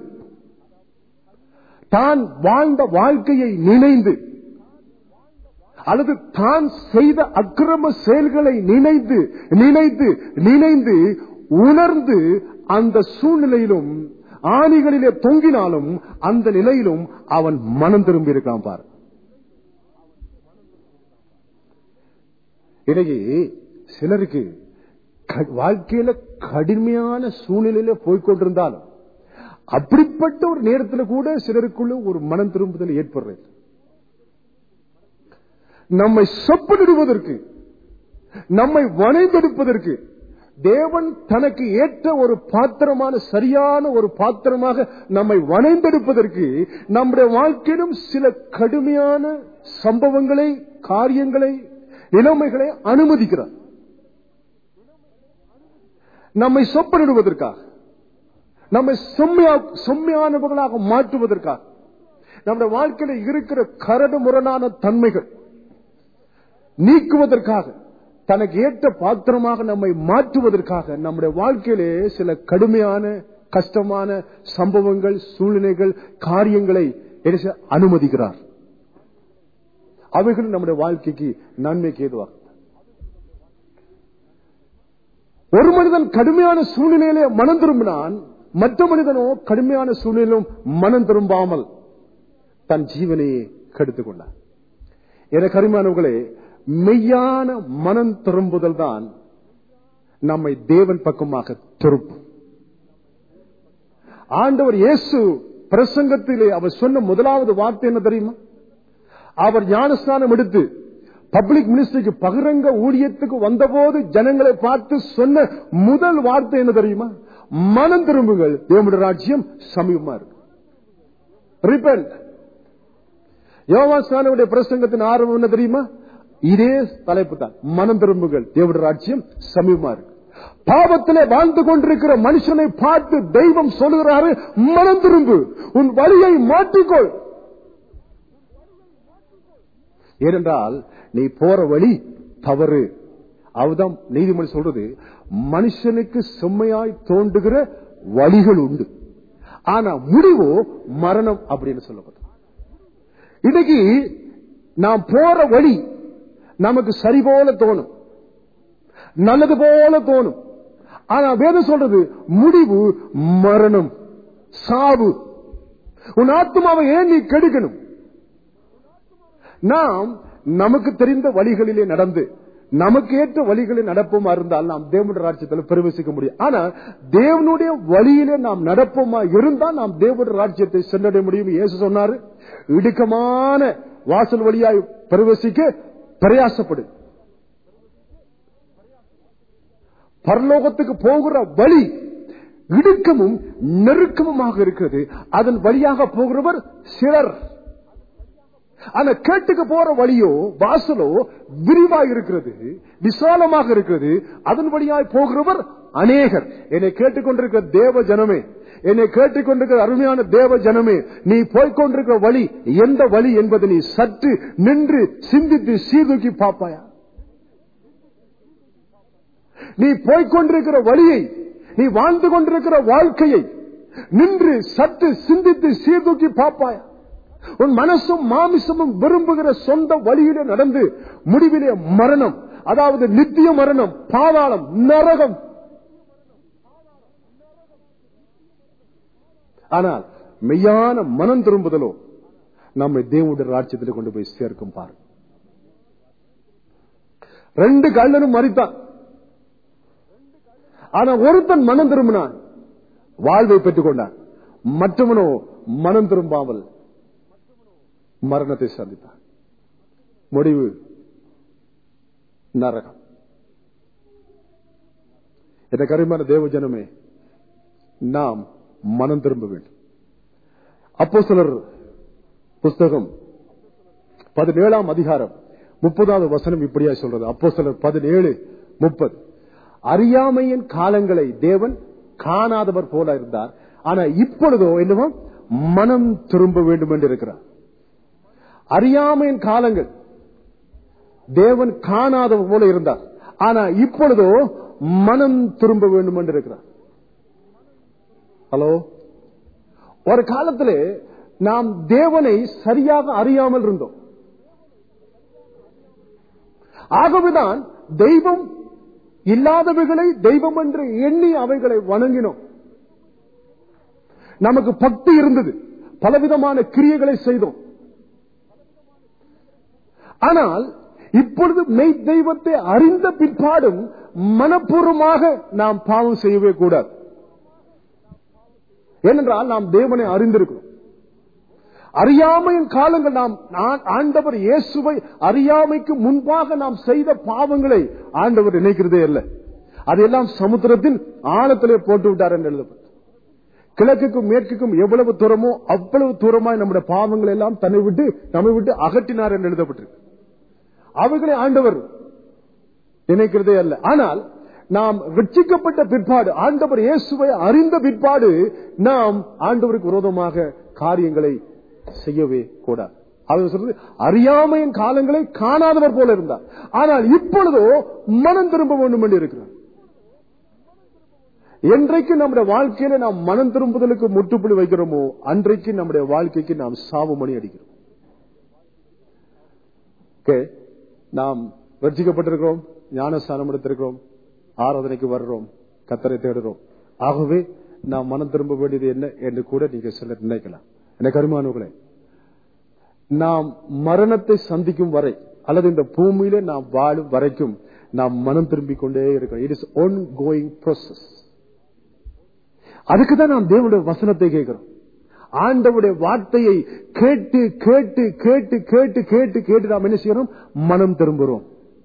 தான் வாழ்ந்த வாழ்க்கையை நினைந்து அல்லது தான் செய்த அக்கிரம செயல்களை நினைந்து நினைத்து நினைந்து உணர்ந்து அந்த சூழ்நிலையிலும் ஆணிகளிலே தொங்கினாலும் அந்த நிலையிலும் அவன் மனம் திரும்பி இருக்கான் பார் இன்னைக்கு சிலருக்கு க- வாழ்க்கையில கடுமையான சூழ்நிலையில போய்கொண்டிருந்தாலும் அப்படிப்பட்ட ஒரு நேரத்தில் கூட சிலருக்குள்ள ஒரு மனம் திரும்புதல் ஏற்படுறது நம்மை சொப்பனிடுவதற்கு நம்மை வனைந்தெடுப்பதற்கு தேவன் தனக்கு ஏற்ற ஒரு பாத்திரமான சரியான ஒரு பாத்திரமாக நம்மை வனைந்தெடுப்பதற்கு நம்முடைய வாழ்க்கையிலும் சில கடுமையான சம்பவங்களை காரியங்களை நிலைமைகளை அனுமதிக்கிறார் நம்மை சொப்பனிடுவதற்காக நம்மை செம்மையா- செம்மையானவர்களாக மாற்றுவதற்காக நம்முடைய வாழ்க்கையில இருக்கிற கரடு முரணான தன்மைகள் நீக்குவதற்காக தனக்கு ஏற்ற பாத்திரமாக நம்மை மாற்றுவதற்காக நம்முடைய வாழ்க்கையிலே சில கடுமையான கஷ்டமான சம்பவங்கள் சூழ்நிலைகள் காரியங்களை என்ன செய்ய அனுமதிக்கிறார் அவைகள் நம்முடைய வாழ்க்கைக்கு நன்மைக்கு ஏதுவாகும் ஒரு மனிதன் கடுமையான சூழ்நிலையிலே மனம் திரும்பினான் மற்ற மனிதனோ கடுமையான சூழ்நிலையிலும் மனம் திரும்பாமல் தன் ஜீவனையே கெடுத்துக் கொண்டான் என கருமானவர்களே மெய்யான மனம் திரும்புதல் தான் நம்மை தேவன் பக்கமாக திருப்பும் ஆண்டவர் இயேசு பிரசங்கத்திலே அவர் சொன்ன முதலாவது வார்த்தை என்ன தெரியுமா அவர் ஞானஸ்நானம் எடுத்து பப்ளிக் மினிஸ்ட்ரிக்கு பகிரங்க ஊழியத்துக்கு வந்தபோது ஜனங்களை பார்த்து சொன்ன முதல் வார்த்தை என்ன தெரியுமா மனம் திரும்புங்கள் தேவனுடைய ராஜ்யம் சமீபமா இருக்கு ரிப்பெண்ட் யோவாஸ்தானுடைய பிரசங்கத்தின் ஆரம்பம் என்ன தெரியுமா இதே தலைப்பு தான் மனம் திரும்புகள் தேவனுடைய ராஜ்யம் சமீபமா இருக்கு பாவத்திலே வாழ்ந்து கொண்டிருக்கிற மனுஷனை பார்த்து தெய்வம் சொல்லுகிறாரு மனம் திரும்பு உன் வழியை மாற்றிக்கொள் ஏனென்றால் நீ போற வழி தவறு அவதான் நீதிமொழி சொல்றது மனுஷனுக்கு செம்மையாய் தோன்றுகிற வழிகள் உண்டு ஆனா முடிவோ மரணம் அப்படின்னு சொல்லப்பட்டது இன்னைக்கு நாம் போற வழி நமக்கு சரி போல தோணும் நல்லது போல தோணும் ஆனா வேதம் சொல்றது முடிவு மரணம் சாவு உன் ஆத்மாவை ஏன் நீ கெடுக்கணும் நாம் நமக்கு தெரிந்த வழிகளிலே நடந்து நமக்கு ஏற்ற வழிகளில் நடப்போமா இருந்தால் நாம் தேவனுடைய ராஜ்யத்தில் பிரவேசிக்க முடியும் ஆனா தேவனுடைய வழியிலே நாம் நடப்போமா இருந்தால் நாம் தேவனுடைய ராஜ்யத்தை சென்றடைய முடியும் இயேசு சொன்னாரு இடுக்கமான வாசல் வழியாய் பிரவேசிக்க பிரயாசப்படு பரலோகத்துக்கு போகிற வழி இடுக்கமும் நெருக்கமுமாக இருக்கிறது அதன் வழியாக போகிறவர் சிலர் ஆனா கேட்டுக்கு போற வழியோ வாசலோ விரிவாக இருக்கிறது விசாலமாக இருக்கிறது அதன் வழியாய் போகிறவர் அநேகர் என்னை கேட்டுக்கொண்டிருக்கிற தேவ ஜனமே என்னை கேட்டுக்கொண்டிருக்கிற அருமையான தேவ ஜனமே நீ போய்கொண்டிருக்கிற வழி எந்த வழி என்பதை நீ சற்று நின்று சிந்தித்து சீர்தூக்கி பார்ப்பாயா நீ போய்கொண்டிருக்கிற வழியை நீ வாழ்ந்து கொண்டிருக்கிற வாழ்க்கையை நின்று சற்று சிந்தித்து சீர்தூக்கி பார்ப்பாயா உன் மனசும் மாமிசமும் விரும்புகிற சொந்த வழியிலே நடந்து முடிவிலே மரணம் அதாவது நித்திய மரணம் பாதாளம் நரகம் ஆனால் மெய்யான மனம் திரும்புதலோ நம்மை தேவனுடைய ராஜ்யத்தில் கொண்டு போய் சேர்க்கும் பாரு ரெண்டு கள்ளனும் மறித்தான் ஆனா ஒருத்தன் மனம் திரும்பினான் வாழ்வை பெற்றுக் கொண்டான் மற்றவனோ மனம் திரும்பாமல் மரணத்தை சந்தித்தான் முடிவு நரகம் என்ற கருமான தேவ ஜனமே நாம் மனம் திரும்ப வேண்டும் அப்போ சிலர் புஸ்தகம் பதினேழாம் அதிகாரம் முப்பதாவது வசனம் இப்படியா சொல்றது அப்போ சிலர் பதினேழு முப்பது அறியாமையின் காலங்களை தேவன் காணாதவர் போல இருந்தார் ஆனா இப்பொழுதோ என்னவோ மனம் திரும்ப வேண்டும் என்று இருக்கிறார் அறியாமையின் காலங்கள் தேவன் காணாதவர் போல இருந்தார் ஆனா இப்பொழுதோ மனம் திரும்ப வேண்டும் என்று இருக்கிறார் ஹலோ ஒரு காலத்திலே நாம் தேவனை சரியாக அறியாமல் இருந்தோம் ஆகவேதான் தெய்வம் இல்லாதவைகளை தெய்வம் என்று எண்ணி அவைகளை வணங்கினோம் நமக்கு பக்தி இருந்தது பலவிதமான கிரியைகளை செய்தோம் ஆனால் இப்பொழுது மெய் தெய்வத்தை அறிந்த பிற்பாடும் மனப்பூர்வமாக நாம் பாவம் செய்யவே கூடாது ஏனென்றால் நாம் தேவனை அறிந்திருக்கிறோம் அறியாமையின் காலங்கள் நாம் ஆ- ஆண்டவர் இயேசுவை அறியாமைக்கு முன்பாக நாம் செய்த பாவங்களை ஆண்டவர் நினைக்கிறதே இல்லை அதெல்லாம் சமுத்திரத்தின் ஆழத்திலே போட்டு விட்டார் என்று எழுதப்பட்டு கிழக்குக்கும் மேற்குக்கும் எவ்வளவு தூரமோ அவ்வளவு தூரமாய் நம்முடைய பாவங்கள் எல்லாம் தன்னை விட்டு நம்மை விட்டு அகற்றினார் என்று எழுதப்பட்டிருக்கு அவைகளை ஆண்டவர் நினைக்கிறதே அல்ல ஆனால் நாம் ரட்சிக்கப்பட்ட பிற்பாடு ஆண்டவர் இயேசுவை அறிந்த பிற்பாடு நாம் ஆண்டவருக்கு விரோதமாக காரியங்களை செய்யவே கூடாது அவர் சொல்றது அறியாமையின் காலங்களை காணாதவர் போல இருந்தார் ஆனால் இப்பொழுதோ மனம் திரும்ப வேண்டும் என்று இருக்கிறார் என்றைக்கு நம்முடைய வாழ்க்கையில நாம் மனம் திரும்புதலுக்கு முற்றுப்புள்ளி வைக்கிறோமோ அன்றைக்கு நம்முடைய வாழ்க்கைக்கு நாம் சாவு மணி அடிக்கிறோம் Okay. நாம் ரட்சிக்கப்பட்டிருக்கிறோம் ஞானஸ்தானம் எடுத்திருக்கிறோம் ஆராதனைக்கு வர்றோம் கத்தரை தேடுறோம் ஆகவே நாம் மனம் திரும்ப வேண்டியது என்ன என்று கூட நீங்க சிலர் நினைக்கலாம் எனக்கு அருமானவர்களே நாம் மரணத்தை சந்திக்கும் வரை அல்லது இந்த பூமியில நாம் வாழும் வரைக்கும் நாம் மனம் திரும்பிக் கொண்டே இருக்கோம் it is ongoing process அதுக்கு தான் நாம் தேவனுடைய வசனத்தை கேட்கிறோம் ஆண்டவுடைய வார்த்தையை கேட்டு கேட்டு கேட்டு கேட்டு கேட்டு கேட்டு நாம் என்ன செய்யறோம் மனம் திரும்புகிறோம்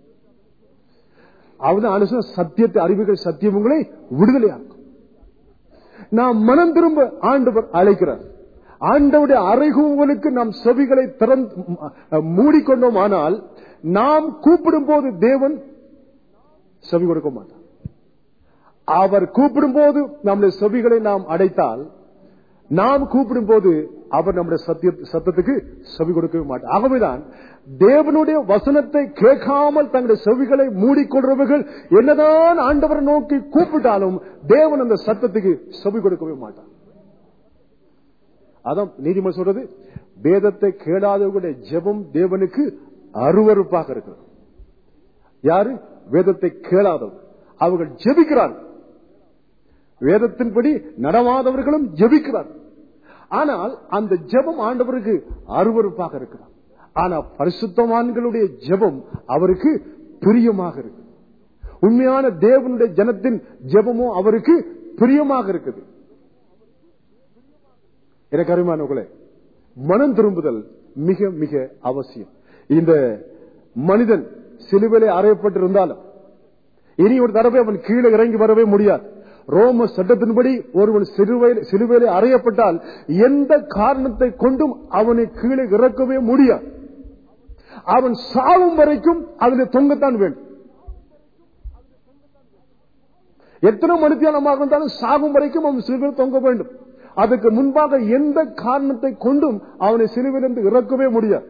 அவதான் அனுச சத்தியத்தை அறிவுகள் சத்தியம் உங்களை விடுதலையாக்கும் நாம் மனம் திரும்ப ஆண்டவர் அழைக்கிறார் ஆண்டவுடைய அறைகூவலுக்கு நாம் செவிகளை திறந்து மூடிக்கொண்டோம் ஆனால் நாம் கூப்பிடும் போது தேவன் செவி கொடுக்க மாட்டார் அவர் கூப்பிடும் போது நம்முடைய செவிகளை நாம் அடைத்தால் நாம் கூப்பிடும் போது அவர் நம்முடைய சத்திய சத்தத்துக்கு செவி கொடுக்கவே மாட்டார் ஆகவேதான் தேவனுடைய வசனத்தை கேட்காமல் தங்களுடைய செவிகளை மூடிக்கொள்றவர்கள் என்னதான் ஆண்டவரை நோக்கி கூப்பிட்டாலும் தேவன் அந்த சத்தத்துக்கு செவி கொடுக்கவே மாட்டார் அதான் நீதிமன்றம் சொல்றது வேதத்தை கேளாதவர்களுடைய ஜெபம் தேவனுக்கு அருவறுப்பாக இருக்கிறது யாரு வேதத்தை கேளாதவர் அவர்கள் ஜெபிக்கிறார்கள் வேதத்தின்படி நடவாதவர்களும் ஜெபிக்கிறார் ஆனால் அந்த ஜெபம் ஆண்டவருக்கு அருவறுப்பாக இருக்கிறார் ஆனா பரிசுத்தவான்களுடைய ஜெபம் அவருக்கு பிரியமாக இருக்கு உண்மையான தேவனுடைய ஜனத்தின் ஜெபமோ அவருக்கு பிரியமாக இருக்குது எனக்கு அருமானவர்களே மனம் திரும்புதல் மிக மிக அவசியம் இந்த மனிதன் சிலுவிலே அறையப்பட்டிருந்தாலும் இனி ஒரு தடவை அவன் கீழே இறங்கி வரவே முடியாது ரோம சட்டத்தின்படி ஒருவன் சிலுவையில் சிலுவையிலே அறையப்பட்டால் எந்த காரணத்தை கொண்டும் அவனை கீழே இறக்கவே முடியாது அவன் சாவும் வரைக்கும் அதில் தொங்கத்தான் வேண்டும் எத்தனை மணித்தியாலமாக இருந்தாலும் சாகும் வரைக்கும் அவன் சிலுவையில் தொங்க வேண்டும் அதுக்கு முன்பாக எந்த காரணத்தை கொண்டும் அவனை சிலுவையிலிருந்து இறக்கவே முடியாது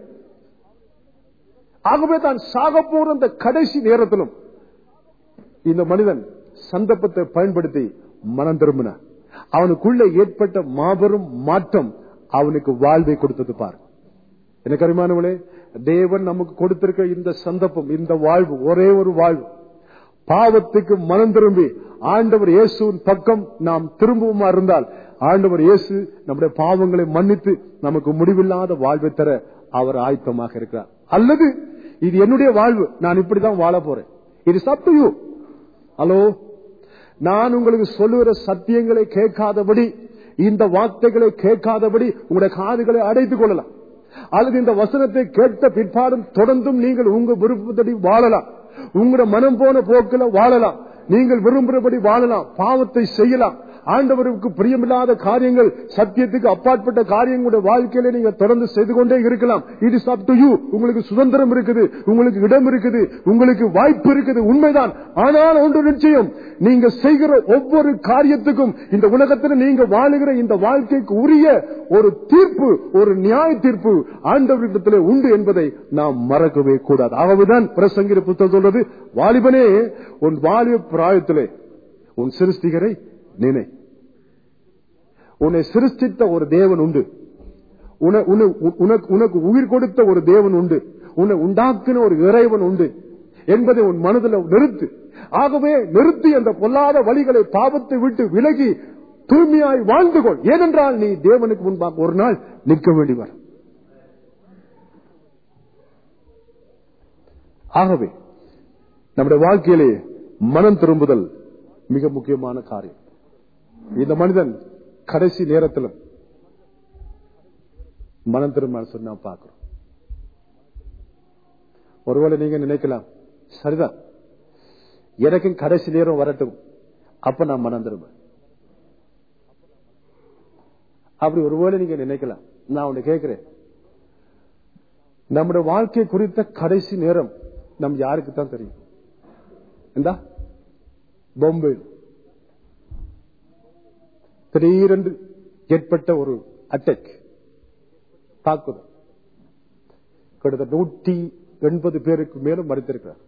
ஆகவே தான் சாக போற அந்த கடைசி நேரத்திலும் இந்த மனிதன் சந்தர்ப்பத்தை பயன்படுத்தி மனம் திரும்பினான் அவனுக்குள்ள ஏற்பட்ட மாபெரும் மாற்றம் அவனுக்கு வாழ்வை கொடுத்தது பார் எனக்கு அருமானவளே தேவன் நமக்கு கொடுத்திருக்க இந்த சந்தர்ப்பம் இந்த வாழ்வு ஒரே ஒரு வாழ்வு பாவத்துக்கு மனம் திரும்பி ஆண்டவர் இயேசுவின் பக்கம் நாம் திரும்பவுமா இருந்தால் ஆண்டவர் இயேசு நம்முடைய பாவங்களை மன்னித்து நமக்கு முடிவில்லாத வாழ்வை தர அவர் ஆயத்தமாக இருக்கிறார் அல்லது இது என்னுடைய வாழ்வு நான் இப்படிதான் வாழ போறேன் இது சத்து ஹலோ நான் உங்களுக்கு சொல்லுகிற சத்தியங்களை கேட்காதபடி இந்த வார்த்தைகளை கேட்காதபடி உங்களுடைய காதுகளை அடைத்துக் கொள்ளலாம் அல்லது இந்த வசனத்தை கேட்ட பிற்பாடும் தொடர்ந்தும் நீங்கள் உங்க விருப்பத்தடி வாழலாம் உங்களோட மனம் போன போக்கில வாழலாம் நீங்கள் விரும்புகிறபடி வாழலாம் பாவத்தை செய்யலாம் ஆண்டவருக்கு பிரியமில்லாத காரியங்கள் சத்தியத்துக்கு அப்பாற்பட்ட காரியங்களுடைய வாழ்க்கையில நீங்க தொடர்ந்து செய்து கொண்டே இருக்கலாம் it is up to you உங்களுக்கு சுதந்திரம் இருக்குது உங்களுக்கு இடம் இருக்குது உங்களுக்கு வாய்ப்பு இருக்குது உண்மைதான் ஆனால் ஒன்று நிச்சயம் நீங்க செய்கிற ஒவ்வொரு காரியத்துக்கும் இந்த உலகத்தில் நீங்க வாழுகிற இந்த வாழ்க்கைக்கு உரிய ஒரு தீர்ப்பு ஒரு நியாய தீர்ப்பு ஆண்டவரிடத்திலே உண்டு என்பதை நாம் மறக்கவே கூடாது ஆகவேதான் பிரசங்கிற புத்தகம் சொல்றது வாலிபனே உன் வாலிப பிராயத்திலே உன் சிருஷ்டிகரை நினை உன்னை சிருஷ்டித்த ஒரு தேவன் உண்டு உன- உன- உனக்கு உனக்கு உயிர் கொடுத்த ஒரு தேவன் உண்டு உன்னை உண்டாக்கின ஒரு இறைவன் உண்டு என்பதை உன் மனதில் நிறுத்து ஆகவே நிறுத்தி அந்த பொல்லாத வழிகளை பாவத்தை விட்டு விலகி தூய்மையாய் வாழ்ந்து கொள் ஏனென்றால் நீ தேவனுக்கு முன்பாக ஒரு நாள் நிற்க வேண்டி வரும் ஆகவே நம்முடைய வாழ்க்கையிலே மனம் திரும்புதல் மிக முக்கியமான காரியம் இந்த மனிதன் கடைசி நேரத்திலும் மனம் திரும்ப சொல்லி நாம் பார்க்கிறோம் ஒருவேளை நீங்க நினைக்கலாம் சரிதான் எனக்கும் கடைசி நேரம் வரட்டும் அப்ப நான் மனம் திரும்ப அப்படி ஒருவேளை நீங்க நினைக்கலாம் நான் உன்னை கேட்கிறேன் நம்முடைய வாழ்க்கை குறித்த கடைசி நேரம் நம் யாருக்கு தான் தெரியும் இந்தா பொம்பை திடீரென்று ஏற்பட்ட ஒரு அட்டாக் தாக்குதல் கிட்டத்தட்ட நூற்றி எண்பது பேருக்கு மேலும் மறித்திருக்கிறார்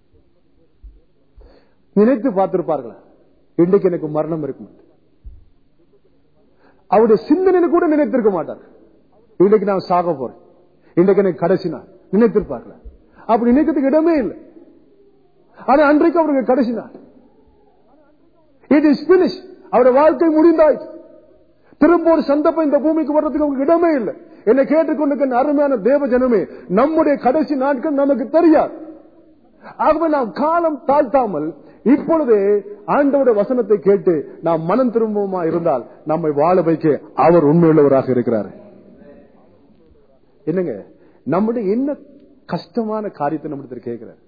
நினைத்து பார்த்திருப்பார்களா இன்றைக்கு எனக்கு மரணம் இருக்கும் என்று. அவருடைய சிந்தனையில கூட நினைத்திருக்க மாட்டார் இன்றைக்கு நான் சாக போறேன் இன்றைக்கு எனக்கு கடைசி நாள் நினைத்திருப்பார்களா அப்படி நினைக்கிறதுக்கு இடமே இல்லை ஆனா அன்றைக்கு அவருக்கு கடைசி நாள் இட் இஸ் பினிஷ் அவருடைய வாழ்க்கை முடிந்தாயிற்று திரும்ப ஒரு சந்தர்ப்பம் இந்த பூமிக்கு வர்றதுக்கு அவங்களுக்கு இடமே இல்லை என்னை கேட்டுக்கொண்டு அருமையான தேவ ஜனமே நம்முடைய கடைசி நாட்கள் நமக்கு தெரியாது ஆகவே நாம் காலம் தாழ்த்தாமல் இப்பொழுது ஆண்டவருடைய வசனத்தை கேட்டு நாம் மனம் திரும்பவுமா இருந்தால் நம்மை வாழ வைக்க அவர் உண்மையுள்ளவராக இருக்கிறார் என்னங்க நம்முடைய என்ன கஷ்டமான காரியத்தை நம்மிடத்தில் கேட்கிறார்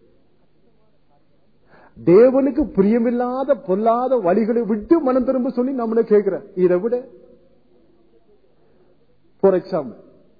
தேவனுக்கு பிரியமில்லாத பொல்லாத வழிகளை விட்டு மனம் திரும்ப சொல்லி நம்மள கேட்கிற இதை விட ஃபார் எக்ஸாம்பிள்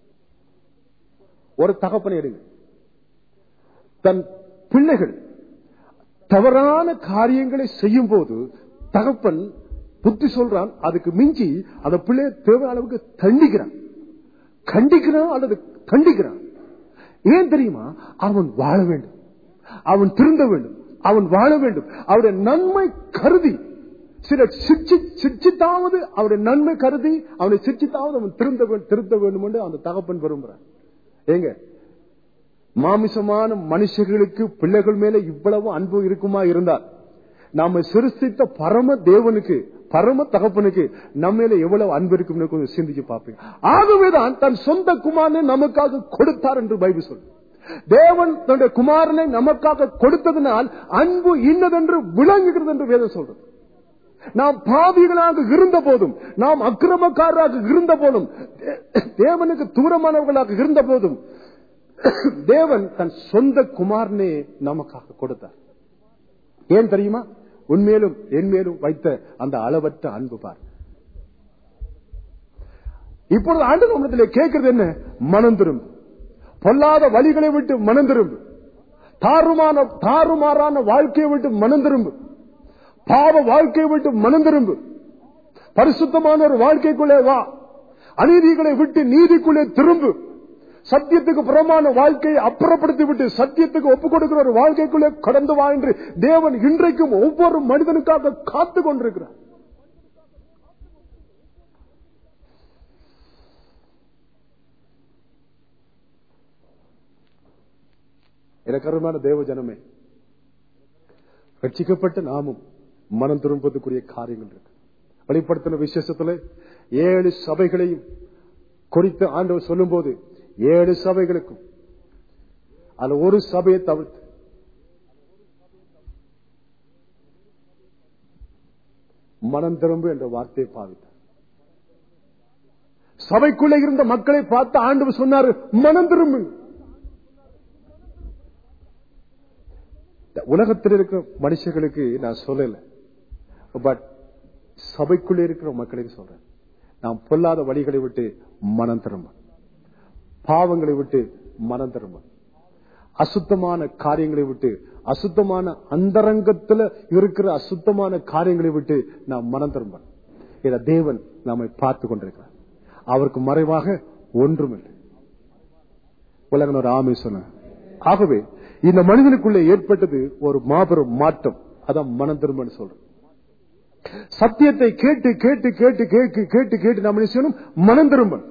ஒரு தகப்பனை எடுங்க தன் பிள்ளைகள் தவறான காரியங்களை செய்யும் போது தகப்பன் புத்தி சொல்றான் அதுக்கு மிஞ்சி அந்த பிள்ளைய தேவை அளவுக்கு தண்டிக்கிறான் கண்டிக்கிறான் அல்லது கண்டிக்கிறான் ஏன் தெரியுமா அவன் வாழ வேண்டும் அவன் திருந்த வேண்டும் அவன் வாழ வேண்டும் அவருடைய நன்மை கருதி சில சிர்ச்சி சிர்ச்சித்தாவது அவருடைய நன்மை கருதி அவனை சிர்ச்சித்தாவது அவன் திருந்த வே- திருத்த வேண்டும் என்று அந்த தகப்பன் விரும்புறான் ஏங்க மாமிசமான மனுஷர்களுக்கு பிள்ளைகள் மேல இவ்வளவு அன்பு இருக்குமா இருந்தால் நாம சிருஷ்டித்த பரம தேவனுக்கு பரம தகப்பனுக்கு நம்ம மேல எவ்வளவு அன்பு இருக்கும்னு கொஞ்சம் சிந்திச்சு பார்ப்பீங்க ஆகவேதான் தன் சொந்த குமாரனை நமக்காக கொடுத்தார் என்று பைபிள் சொல்லு தேவன் தன்னுடைய குமாரனை நமக்காக கொடுத்ததினால் அன்பு இன்னதென்று விளங்குகிறது என்று வேதம் சொல்றது நாம் பாவிகளாக இருந்த போதும் நாம் அக்கிரமக்காரராக இருந்த போதும் தே- தேவனுக்கு தூரமானவர்களாக இருந்த போதும் தேவன் தன் சொந்த குமாரனே நமக்காக கொடுத்தார் ஏன் தெரியுமா உன்மேலும் என் மேலும் வைத்த அந்த அளவற்ற அன்பு பார் இப்பொழுது ஆண்டு நம்மளத்திலே கேட்கிறது என்ன மனம் திரும்பு பொல்லாத வழிகளை விட்டு மனம் திரும்பு தாறுமான தாறுமாறான வாழ்க்கையை விட்டு மனம் திரும்பு பாவ வாழ்க்கையை விட்டு மனம் திரும்பு பரிசுத்தமான ஒரு வாழ்க்கைக்குள்ளே வா அநீதிகளை விட்டு நீதிக்குள்ளே திரும்பு சத்தியத்துக்கு புறமான வாழ்க்கையை அப்புறப்படுத்தி விட்டு சத்தியத்துக்கு ஒப்புக் கொடுக்கிற ஒரு வாழ்க்கைக்குள்ளே கடந்து வா என்று தேவன் இன்றைக்கும் ஒவ்வொரு மனிதனுக்காக காத்து கொண்டிருக்கிறார் எனக்கருமான தேவ ஜனமே ரட்சிக்கப்பட்ட நாமும் மனம் திரும்புவதற்குரிய காரியங்கள் இருக்கு வெளிப்படுத்தின விசேஷத்துல ஏழு சபைகளையும் குறித்து ஆண்டவர் சொல்லும்போது ஏழு சபைகளுக்கும் அதுல ஒரு சபையை தவிர்த்து மனம் திரும்பு என்ற வார்த்தையை பாவித்தார் சபைக்குள்ளே இருந்த மக்களை பார்த்து ஆண்டவர் சொன்னாரு மனம் திரும்புங்க இந்த உலகத்தில் இருக்கிற மனுஷர்களுக்கு நான் சொல்லல பட் சபைக்குள்ளே இருக்கிற மக்களுக்கு சொல்றேன் நாம் பொல்லாத வழிகளை விட்டு மனம் திரும்ப பாவங்களை விட்டு மனம் திரும்ப அசுத்தமான காரியங்களை விட்டு அசுத்தமான அந்தரங்கத்துல இருக்கிற அசுத்தமான காரியங்களை விட்டு நாம் மனம் திரும்ப இத தேவன் நம்மை பார்த்து கொண்டிருக்கிறார் அவருக்கு மறைவாக ஒன்றுமில்லை உலகம் ஒரு ஆமை சொன்ன ஆகவே இந்த மனிதனுக்குள்ளே ஏற்பட்டது ஒரு மாபெரும் மாற்றம் அதான் மனம் திரும்பன்னு சொல்றோம் சத்தியத்தை கேட்டு கேட்டு கேட்டு கேட்டு கேட்டு கேட்டு நம்ம என்ன செய்யணும் மனம் திரும்பணும்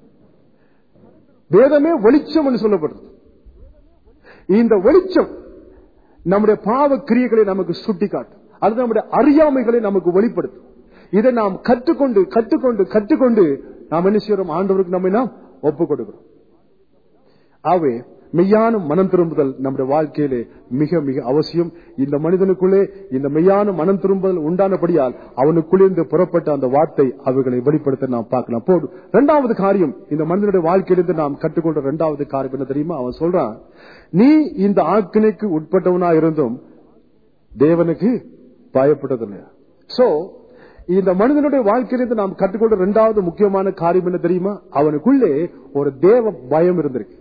வேதமே வெளிச்சம் என்று சொல்லப்படுறது இந்த வெளிச்சம் நம்முடைய பாவ கிரியைகளை நமக்கு சுட்டி காட்டும் அது நம்முடைய அறியாமைகளை நமக்கு வெளிப்படுத்தும் இதை நாம் கற்றுக்கொண்டு கற்றுக்கொண்டு கற்றுக்கொண்டு நாம் என்ன செய்யறோம் ஆண்டவருக்கு நம்மை நாம் ஒப்பு கொடுக்கிறோம் ஆகவே மெய்யான மனம் திரும்புதல் நம்முடைய வாழ்க்கையிலே மிக மிக அவசியம் இந்த மனிதனுக்குள்ளே இந்த மெய்யான மனம் திரும்புதல் உண்டானபடியால் அவனுக்குள்ளே புறப்பட்ட அந்த வார்த்தை அவைகளை வெளிப்படுத்த நாம் பார்க்கலாம் போடு இரண்டாவது காரியம் இந்த மனிதனுடைய வாழ்க்கையிலிருந்து நாம் கற்றுக்கொண்ட இரண்டாவது காரியம் என்ன தெரியுமா அவன் சொல்றான் நீ இந்த ஆக்கினைக்கு உட்பட்டவனா இருந்தும் தேவனுக்கு பயப்பட்டதில்லையா சோ இந்த மனிதனுடைய வாழ்க்கையிலிருந்து நாம் கற்றுக்கொண்ட இரண்டாவது முக்கியமான காரியம் என்ன தெரியுமா அவனுக்குள்ளே ஒரு தேவ பயம் இருந்திருக்கு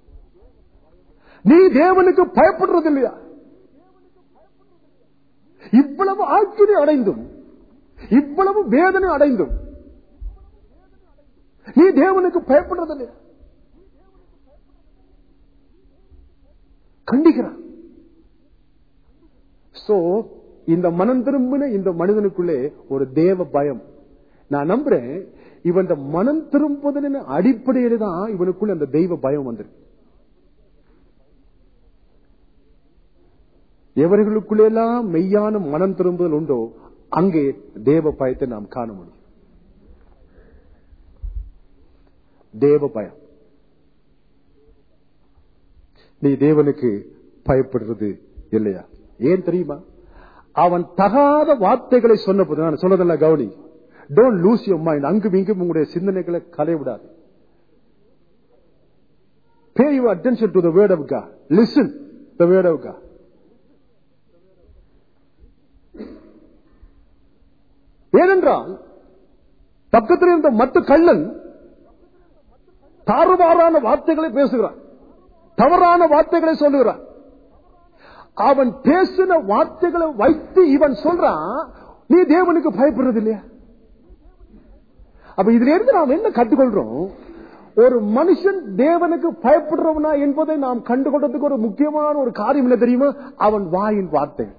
நீ தேவனுக்கு பயப்படுறது இல்லையா இவ்வளவு ஆக்கினை அடைந்தும் இவ்வளவு வேதனை அடைந்தும் நீ தேவனுக்கு பயப்படுறது இல்லையா கண்டிக்கிறான் சோ இந்த மனம் திரும்பின இந்த மனிதனுக்குள்ளே ஒரு தேவ பயம் நான் நம்புறேன் இவன் மனம் திரும்புதலின் அடிப்படையில தான் இவனுக்குள்ள அந்த தெய்வ பயம் வந்திருக்கு எவர்களுக்குள்ளெல்லாம் மெய்யான மனம் திரும்புதல் உண்டோ அங்கே தேவ பயத்தை நாம் காண முடியும் தேவ பயம் நீ தேவனுக்கு பயப்படுறது இல்லையா ஏன் தெரியுமா அவன் தகாத வார்த்தைகளை சொன்னபோது நான் சொன்னதல்ல கவுனி டோன்ட் லூஸ் யோர் மைண்ட் அங்கும் இங்கும் உங்களுடைய சிந்தனைகளை கலைவிடாது pay your attention to the word of God listen the word of God ஏனென்றால் பக்கத்தில் இருந்த மற்ற கள்ளன் தாறுமாறான வார்த்தைகளை பேசுகிறான் தவறான வார்த்தைகளை சொல்லுகிறான் அவன் பேசின வார்த்தைகளை வைத்து இவன் சொல்றான் நீ தேவனுக்கு பயப்படுறது இல்லையா அப்ப இதுல இருந்து நாம் என்ன கற்றுக்கொள்றோம் ஒரு மனுஷன் தேவனுக்கு பயப்படுறவனா என்பதை நாம் கண்டுகொண்டதுக்கு ஒரு முக்கியமான ஒரு காரியம் என்ன தெரியுமா அவன் வாயின் வார்த்தைகள்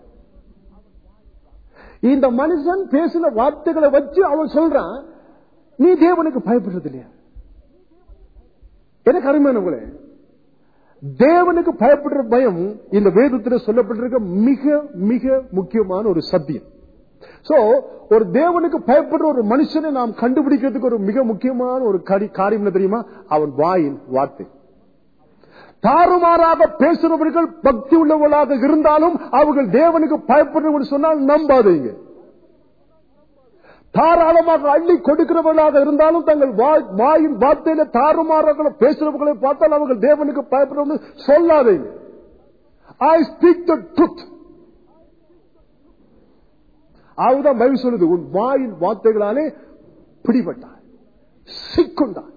இந்த மனுஷன் பேசின வார்த்தைகளை வச்சு அவன் சொல்றான் நீ தேவனுக்கு பயப்படுறது இல்லையா எனக்கு அருமையானவங்களே தேவனுக்கு பயப்படுற பயம் இந்த வேதத்தில் சொல்லப்பட்டிருக்க மிக மிக முக்கியமான ஒரு சத்தியம் சோ ஒரு தேவனுக்கு பயப்படுற ஒரு மனுஷனை நாம் கண்டுபிடிக்கிறதுக்கு ஒரு மிக முக்கியமான ஒரு காரியம் என்ன தெரியுமா அவன் வாயின் வார்த்தை தாறுமாறாக பேசுறவர்கள் பக்தி உள்ளவர்களாக இருந்தாலும் அவர்கள் தேவனுக்கு பயப்படுறவர்கள் சொன்னால் நம்பாதீங்க தாராளமாக அள்ளி கொடுக்கிறவர்களாக இருந்தாலும் தங்கள் வாயின் வார்த்தையில தாறுமாறாக பேசுறவர்களை பார்த்தால் அவர்கள் தேவனுக்கு பயப்படுறவங்க சொல்லாதீங்க ஐ ஸ்பீக் த ட்ரூத் அதுதான் பைபிள் சொல்லுது உன் வாயின் வார்த்தைகளாலே பிடிபட்டார் சிக்குண்டார்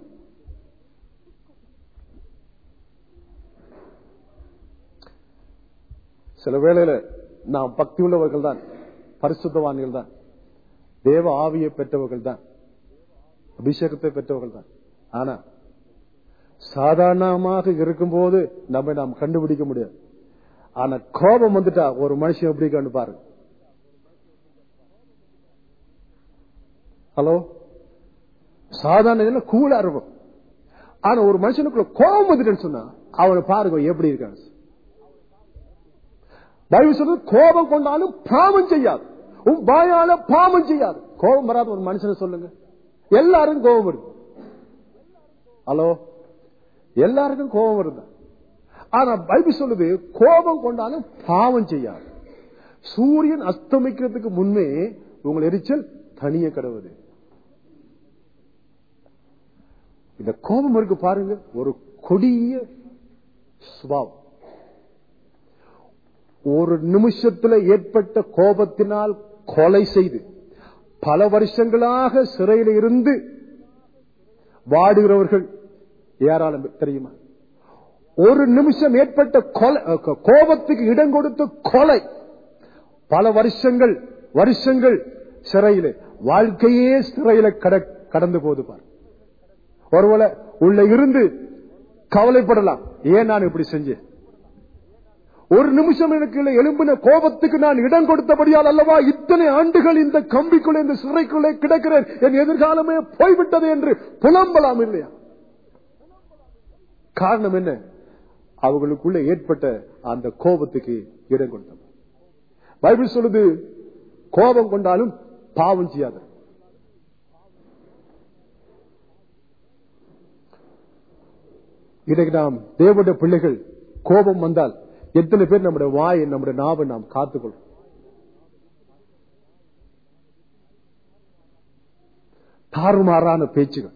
சில வேளையில நாம் பக்தி உள்ளவர்கள் தான் பரிசுத்தவான்கள் தான் தேவ ஆவியை பெற்றவர்கள் தான் அபிஷேகத்தை பெற்றவர்கள் தான் ஆனா சாதாரணமாக இருக்கும்போது நம்ம நாம் கண்டுபிடிக்க முடியாது ஆனா கோபம் வந்துட்டா ஒரு மனுஷன் எப்படி கண்டு பாருங்க ஹலோ சாதாரண கூலா இருக்கும் ஆனா ஒரு மனுஷனுக்குள்ள கோபம் வந்துட்டேன்னு சொன்னா அவனை பாருங்க எப்படி இருக்காங்க பைபிள் சொல்றது கோபம் கொண்டாலும் பாவம் செய்யாது உன் வாயால பாவம் செய்யாது கோபம் வராத ஒரு மனுஷனை சொல்லுங்க எல்லாரும் கோபம் வருது ஹலோ எல்லாருக்கும் கோபம் வருது ஆனா பைபிள் சொல்லுது கோபம் கொண்டாலும் பாவம் செய்யாது சூரியன் அஸ்தமிக்கிறதுக்கு முன்னே உங்கள் எரிச்சல் தனிய கடவுது இந்த கோபம் இருக்கு பாருங்க ஒரு கொடிய சுபாவம் ஒரு நிமிஷத்துல ஏற்பட்ட கோபத்தினால் கொலை செய்து பல வருஷங்களாக சிறையில் இருந்து வாடுகிறவர்கள் ஏராளம் தெரியுமா ஒரு நிமிஷம் ஏற்பட்ட கொலை கோபத்துக்கு இடம் கொடுத்த கொலை பல வருஷங்கள் வருஷங்கள் சிறையிலே வாழ்க்கையே சிறையில கட- கடந்து போது பார் ஒருவேளை உள்ள இருந்து கவலைப்படலாம் ஏன் நான் இப்படி செஞ்சேன் ஒரு நிமிஷம் எனக்கு இல்லை எழும்பின கோபத்துக்கு நான் இடம் கொடுத்தபடியால் அல்லவா இத்தனை ஆண்டுகள் இந்த கம்பிக்குள்ளே இந்த சிறைக்குள்ளே கிடக்கிறேன் என் எதிர்காலமே போய்விட்டது என்று புலம்பலாம் இல்லையா காரணம் என்ன அவர்களுக்குள்ள ஏற்பட்ட அந்த கோபத்துக்கு இடம் கொடுத்தது பைபிள் சொல்லுது கோபம் கொண்டாலும் பாவம் செய்யாத இன்றைக்கு நாம் தேவனுடைய பிள்ளைகள் கோபம் வந்தால் எத்தனை பேர் நம்முடைய வாயை நம்முடைய நாவை நாம் காத்துக்கொள்ளும் தாறுமாறான பேச்சுகள்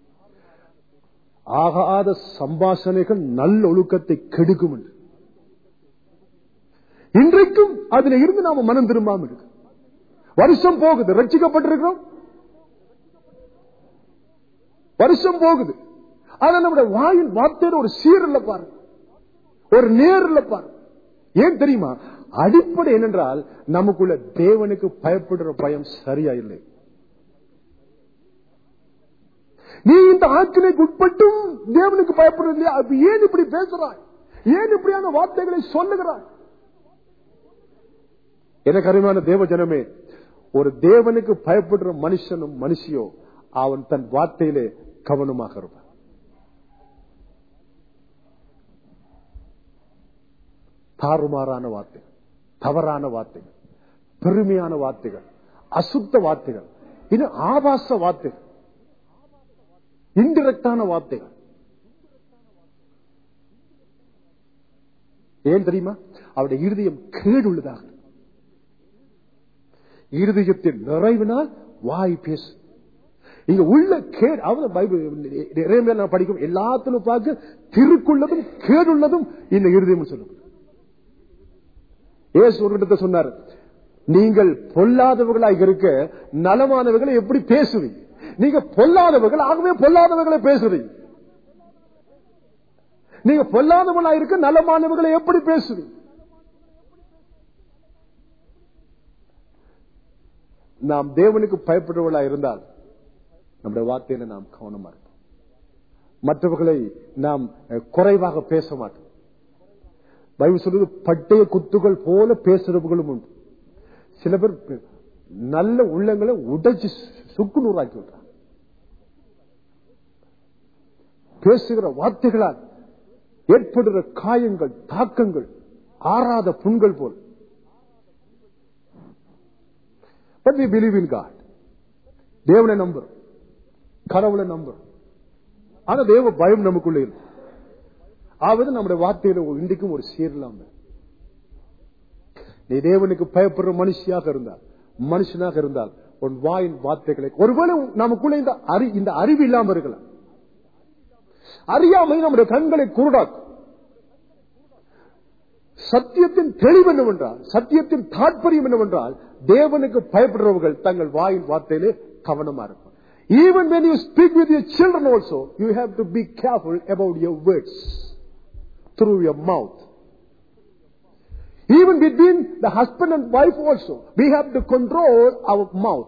ஆகாத சம்பாஷணைகள் நல்ல ஒழுக்கத்தை கெடுக்கும் என்று இன்றைக்கும் அதுல இருந்து நாம மனம் திரும்பாம இருக்கு வருஷம் போகுது ரட்சிக்கப்பட்டிருக்கிறோம் வருஷம் போகுது ஆனா நம்முடைய வாயின் வார்த்தையில ஒரு சீர் இல்ல பாருங்க ஒரு நேர் இல்ல பாருங்க ஏன் தெரியுமா அடிப்படை என்னென்றால் நமக்குள்ள தேவனுக்கு பயப்படுற பயம் சரியா இல்லை நீ இந்த ஆக்கினைக்கு உட்பட்டும் தேவனுக்கு பயப்படுறது இல்லையா அப்ப ஏன் இப்படி பேசுறாய் ஏன் இப்படியான வார்த்தைகளை சொல்லுகிறாய் எனக்கு அருமையான தேவ ஜனமே ஒரு தேவனுக்கு பயப்படுற மனுஷனும் மனுஷியோ அவன் தன் வார்த்தையிலே கவனமாக இருப்பான் தாறுமாறான வார்த்தைகள் தவறான வார்த்தைகள் பெருமையான வார்த்தைகள் அசுத்த வார்த்தைகள் இது ஆபாச வார்த்தைகள் இன்டிரெக்டான வார்த்தைகள் ஏன் தெரியுமா அவருடைய இருதயம் கேடுள்ளதாக இருதயத்தின் நிறைவினால் வாய் பேசு இங்க உள்ள கேடு அவன் பைபிள் நிறைய பேர் நான் படிக்கும் எல்லாத்திலும் பார்க்க திருக்குள்ளதும் கேடுள்ளதும் இந்த இருதயம் சொல்லுங்க ஏசு ஒரு இடத்தை சொன்னார் நீங்கள் பொல்லாதவர்களாக இருக்க நலமானவர்களை எப்படி பேசுவீங்க நீங்க பொல்லாதவர்கள் ஆகவே பொல்லாதவர்களை பேசுறீங்க நீங்க பொல்லாதவர்களா இருக்க நலமானவர்களை எப்படி பேசுவீங்க நாம் தேவனுக்கு பயப்படுவர்களா இருந்தால் நம்முடைய வார்த்தையில நாம் கவனமா இருப்போம் மற்றவர்களை நாம் அஹ், குறைவாக பேச மாட்டோம் பைபிள் சொல்றது பட்டய குத்துகள் போல பேசுறவர்களும் உண்டு சில பேர் பே- நல்ல உள்ளங்களை உடைச்சு சுக்கு நூறாக்கி விட்டாங்க பேசுகிற வார்த்தைகளால் ஏற்படுகிற காயங்கள் தாக்கங்கள் ஆறாத புண்கள் போல் but we believe in God தேவனை நம்புறோம் கடவுளை நம்புறோம் ஆனா தேவ பயம் நமக்குள்ள இருக்கு ஆவது நம்முடைய வார்த்தையில ஒரு- இன்றைக்கும் ஒரு சீரலாம் நீ தேவனுக்கு பயப்படுற மனுஷியாக இருந்தால் மனுஷனாக இருந்தால் உன் வாயின் வார்த்தைகளை ஒருவேளை நமக்குள்ள இந்த அறி இந்த அறிவு இல்லாம இருக்கலாம் அறியாமை நம்முடைய கண்களை குருடாக்கும் சத்தியத்தின் தெளிவு என்னவென்றால் சத்தியத்தின் தாற்பயம் என்னவென்றால் தேவனுக்கு பயப்படுறவர்கள் தங்கள் வாயின் வார்த்தையிலே கவனமா இருக்கும் Even when you speak with your children also, you have to be careful about your words through your mouth. Even between the husband and wife also, we have to control our mouth.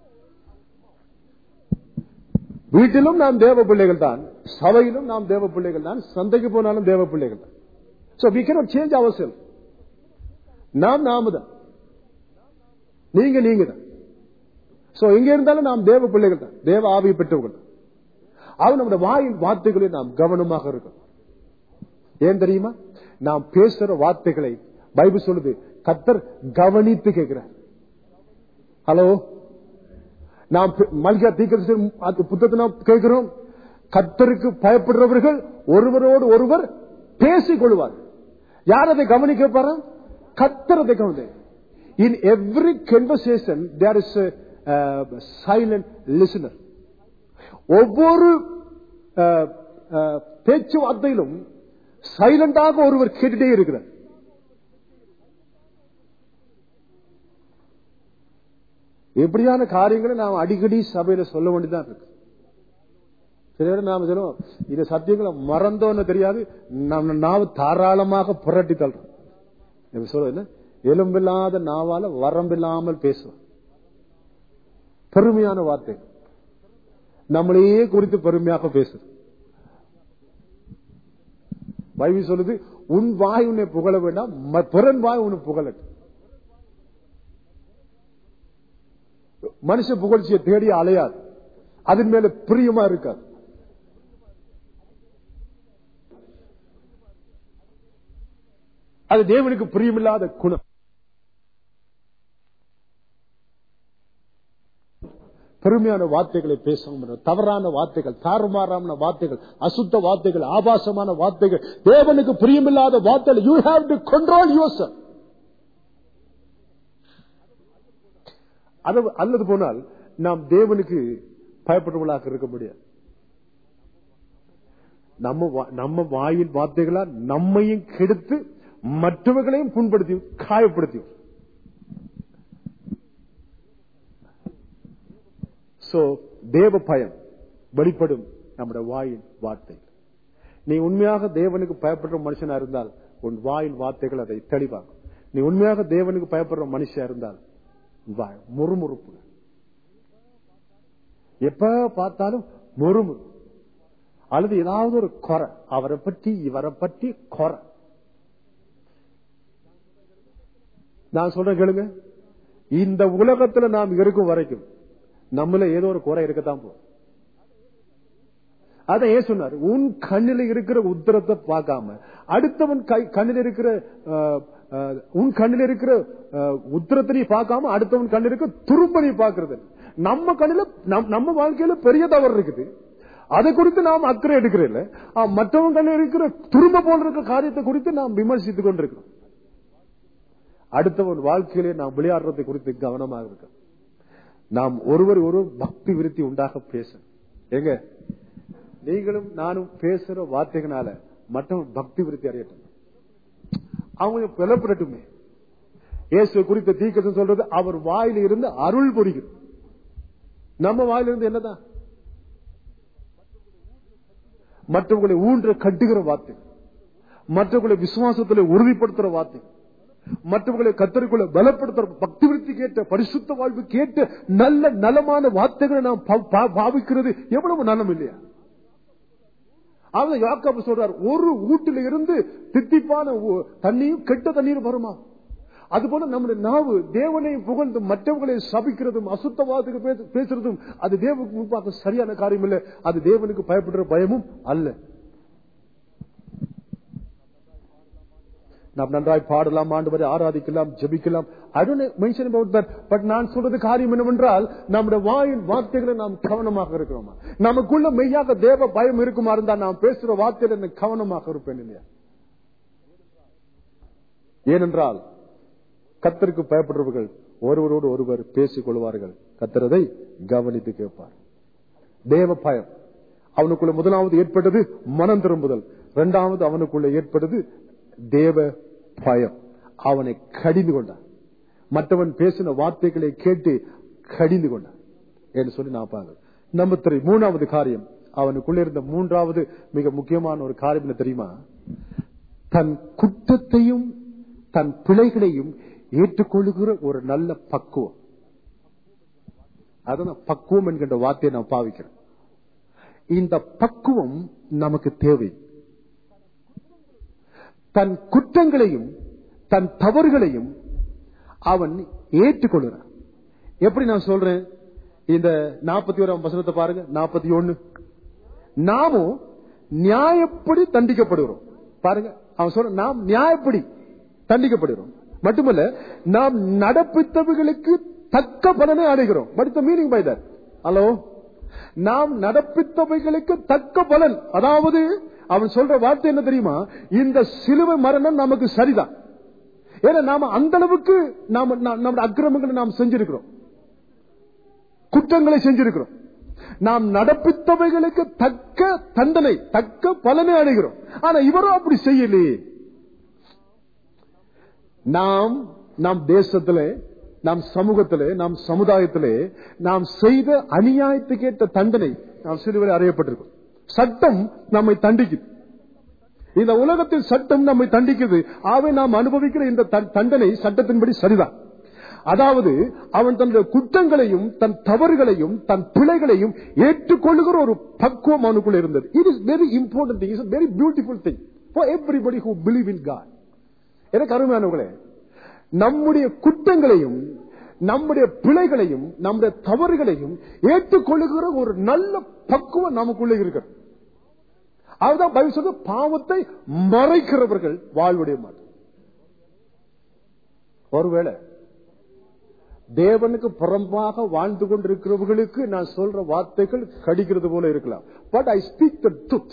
வீட்டிலும் நாம் தேவ பிள்ளைகள் தான் சபையிலும் நாம் தேவ பிள்ளைகள் தான் சந்தைக்கு போனாலும் தேவ பிள்ளைகள் தான் So we cannot change ourselves. நாம் நாம தான் நீங்க நீங்க தான் சோ எங்க இருந்தாலும் நாம் தேவ பிள்ளைகள் தான் தேவ ஆவியை பெற்றவர்கள் தான் அவன் நம்முடைய வாயின் வார்த்தைகளில் நாம் கவனமாக இருக்கணும் ஏன் தெரியுமா நாம் பேசுற வார்த்தைகளை பைபிள் சொல்லுது கத்தர் கவனித்து கேட்கிறார் ஹலோ நாம் பெ- மல்கியா தீர்க்க புத்தகத்தை நாம் கேட்கிறோம் கத்தருக்கு பயப்படுறவர்கள் ஒருவரோடு ஒருவர் பேசிக் கொள்வார் யார் அதை கவனிக்க பாரு கத்தர் அதை கவனி in every conversation there is silent listener ஒவ்வொரு அஹ், அஹ், பேச்சுவார்த்தையிலும் சைலண்டாக ஒருவர் கேட்டுட்டே இருக்கிறார் எப்படியான காரியங்களை நாம் அடிக்கடி சபையில சொல்ல வேண்டியதான் இருக்கு சில நேரம் நாம சொல்லுவோம் இந்த சத்தியங்களை மறந்தோன்னு தெரியாது நம்ம நாவு தாராளமாக புரட்டி தள்ளுறோம் இப்ப சொல்ல என்ன எலும்பில்லாத நாவால வரம்பில்லாமல் பேசுவோம் பெருமையான வார்த்தை நம்மளையே குறித்து பெருமையாக பேசுது பைபிள் சொல்லுது உன் வாய் உன்னை புகழ வேண்டாம் ம- பிறன் வாய் உன்னை புகழட்டும் மனுஷ புகழ்ச்சியை தேடி அலையாது அதன் மேல பிரியமா இருக்காது அது தேவனுக்கு பிரியமில்லாத குணம் பெருமையான வார்த்தைகளை பேசவும் தவறான வார்த்தைகள் தாறுமாறான வார்த்தைகள் அசுத்த வார்த்தைகள் ஆபாசமான வார்த்தைகள் தேவனுக்கு பிரியமில்லாத வார்த்தைகள் you have to control your அது அல்லது போனால் நாம் தேவனுக்கு பயப்படுவர்களாக இருக்க முடியாது நம்ம வா- நம்ம வாயின் வார்த்தைகளா நம்மையும் கெடுத்து மற்றவர்களையும் புண்படுத்தி காயப்படுத்தி சோ தேவ பயம் வெளிப்படும் நம்முடைய வாயின் வார்த்தை நீ உண்மையாக தேவனுக்கு பயப்படுற மனுஷனா இருந்தால் உன் வாயின் வார்த்தைகள் அதை தெளிவாக்கும் நீ உண்மையாக தேவனுக்கு பயப்படுற மனுஷா இருந்தால் உன் வாய் முறுமுறுப்பு எப்ப பார்த்தாலும் முறுமுறு அல்லது ஏதாவது ஒரு குறை அவரை பற்றி இவரை பற்றி குறை நான் சொல்றேன் கேளுங்க இந்த உலகத்துல நாம் இருக்கும் வரைக்கும் நம்மள ஏதோ ஒரு குறை இருக்கத்தான் போகும் அதை ஏன் சொன்னார் உன் கண்ணில் இருக்கிற உத்தரத்தை பார்க்காம அடுத்தவன் கை கண்ணில் இருக்கிற அஹ், அஹ், உன் கண்ணில் இருக்கிற அஹ், உத்தரத்தை நீ பார்க்காம அடுத்தவன் கண்ணில் இருக்க துரும்ப நீ பார்க்கறது இல்ல. நம்ம கண்ணில நம்- நம்ம வாழ்க்கையில பெரிய தவறு இருக்குது அதை குறித்து நாம் அக்கறை எடுக்கிறேன் இல்ல ஆ, மற்றவன் கண்ணில் இருக்கிற துரும்ப போல இருக்கிற காரியத்தை குறித்து நாம் விமர்சித்துக் கொண்டிருக்கிறோம் அடுத்தவன் வாழ்க்கையிலே நாம் விளையாடுறதை குறித்து கவனமாக இருக்கோம் நாம் ஒருவர் ஒரு பக்தி விருத்தி உண்டாக பேச எங்க நீங்களும் நானும் பேசுற வார்த்தைகளால மற்றவன் பக்தி விருத்தி அடையட்டும் அவங்க பிளப்படட்டுமே இயேசு குறித்த தீக்கத்தை சொல்றது அவர் வாயில இருந்து அருள் பொறிகிறது நம்ம வாயில இருந்து என்னதான் மற்றவர்களை ஊன்ற கட்டுகிற வார்த்தை மற்றவர்களை விசுவாசத்துல உறுதிப்படுத்துற வார்த்தை மற்றவர்களை கத்தருக்குள்ள பலப்படுத்துற பக்தி விருத்தி கேட்ட பரிசுத்த வாழ்வு கேட்ட நல்ல நலமான வார்த்தைகளை நாம் பா- பா- பாவிக்கிறது எவ்வளவு நலம் இல்லையா அவங்க யாக்காபு சொல்றார் ஒரு வீட்டில இருந்து தித்திப்பான ஊ- தண்ணியும் கெட்ட தண்ணீரும் வருமா அதுபோல நம்முடைய நாவு தேவனை புகழ்ந்து மற்றவர்களை சபிக்கிறதும் அசுத்தவாதத்துக்கு பேச- பேசுறதும் அது தேவனுக்கு முன்பாக சரியான காரியம் இல்ல அது தேவனுக்கு பயப்படுற பயமும் அல்ல நாம் நன்றாய் பாடலாம் ஆண்டு ஆராதிக்கலாம் ஜெபிக்கலாம் I don't mention about that. But நான் சொல்றது காரியம் என்னவென்றால் நம்முடைய வாயின் வார்த்தைகளை நாம் கவனமாக இருக்கிறோமா நமக்குள்ள மெய்யாக தேவ பயம் இருக்குமா இருந்தா நாம் பேசுற வார்த்தையில நான் கவனமாக இருப்பேன் இல்லையா ஏனென்றால் கத்தருக்கு பயப்படுறவர்கள் ஒருவரோடு ஒருவர் பேசிக் கொள்வார்கள் கத்தரதை கவனித்து கேட்பார் தேவ பயம் அவனுக்குள்ள முதலாவது ஏற்பட்டது மனம் திரும்புதல் இரண்டாவது அவனுக்குள்ள ஏற்பட்டது தேவ பயம் அவனை கடிந்து கொண்டான் மற்றவன் பேசின வார்த்தைகளை கேட்டு கடிந்து கொண்டான் என்று சொல்லி நான் பாங்க நம்பர் த்ரீ மூணாவது காரியம் அவனுக்குள்ள இருந்த மூன்றாவது மிக முக்கியமான ஒரு காரியம் என்ன தெரியுமா தன் குற்றத்தையும் தன் பிழைகளையும் ஏற்றுக்கொள்ளுகிற ஒரு நல்ல பக்குவம் அதான் பக்குவம் என்கின்ற வார்த்தையை நான் பாவிக்கிறேன் இந்த பக்குவம் நமக்கு தேவை தன் குற்றங்களையும் தன் தவறுகளையும் அவன் ஏற்றுக்கொள்கிறான் எப்படி நான் சொல்றேன் இந்த நாற்பத்தி ஓராம் வசனத்தை பாருங்க நாற்பத்தி ஒன்னு நாமும் நியாயப்படி தண்டிக்கப்படுகிறோம் பாருங்க அவன் சொல்ற நாம் நியாயப்படி தண்டிக்கப்படுகிறோம் மட்டுமல்ல நாம் நடப்பித்தவைகளுக்கு தக்க பலனை அடைகிறோம் படித்த மீனிங் பை தட் ஹலோ நாம் நடப்பித்தவைகளுக்கு தக்க பலன் அதாவது அவன் சொல்ற வார்த்தை என்ன தெரியுமா இந்த சிலுவை மரணம் நமக்கு சரிதான் ஏன்னா நாம அந்த அளவுக்கு நாம நா- நம்முடைய அக்கிரமங்களை நாம் செஞ்சிருக்கிறோம் குற்றங்களை செஞ்சிருக்கிறோம் நாம் நடப்பித்தவைகளுக்கு தக்க தண்டனை தக்க பலனை அடைகிறோம் ஆனா இவரும் அப்படி செய்யலையே நாம் நம் தேசத்துல நாம் சமூகத்திலே நாம் சமுதாயத்திலே நாம் செய்த அநியாயத்துக்கேற்ற தண்டனை நாம் சிறுவரை அறியப்பட்டிருக்கோம் சட்டம் நம்மை தண்டிக்குது இந்த உலகத்தில் சட்டம் நம்மை தண்டிக்குது ஆகவே நாம் அனுபவிக்கிற இந்த த- தண்டனை சட்டத்தின்படி சரிதான் அதாவது அவன் தன்னுடைய குற்றங்களையும் தன் தவறுகளையும் தன் பிழைகளையும் ஏற்றுக்கொள்ளுகிற ஒரு பக்குவம் அவனுக்குள்ள இருந்தது it is very important thing is very beautiful thing for everybody who believe in God எனக்கு அருமையானவர்களே நம்முடைய குற்றங்களையும் நம்முடைய பிழைகளையும் நம்முடைய தவறுகளையும் ஏற்றுக்கொள்ளுகிற ஒரு நல்ல பக்குவம் நமக்குள்ளே இருக்கிறது அதுதான் பைபிள் சொல்றது பாவத்தை மறைக்கிறவர்கள் வாழ்வுடைய மாட்டோம் ஒருவேளை தேவனுக்கு புறம்பாக வாழ்ந்து கொண்டிருக்கிறவர்களுக்கு நான் சொல்ற வார்த்தைகள் கடிக்கிறது போல இருக்கலாம் but I speak the truth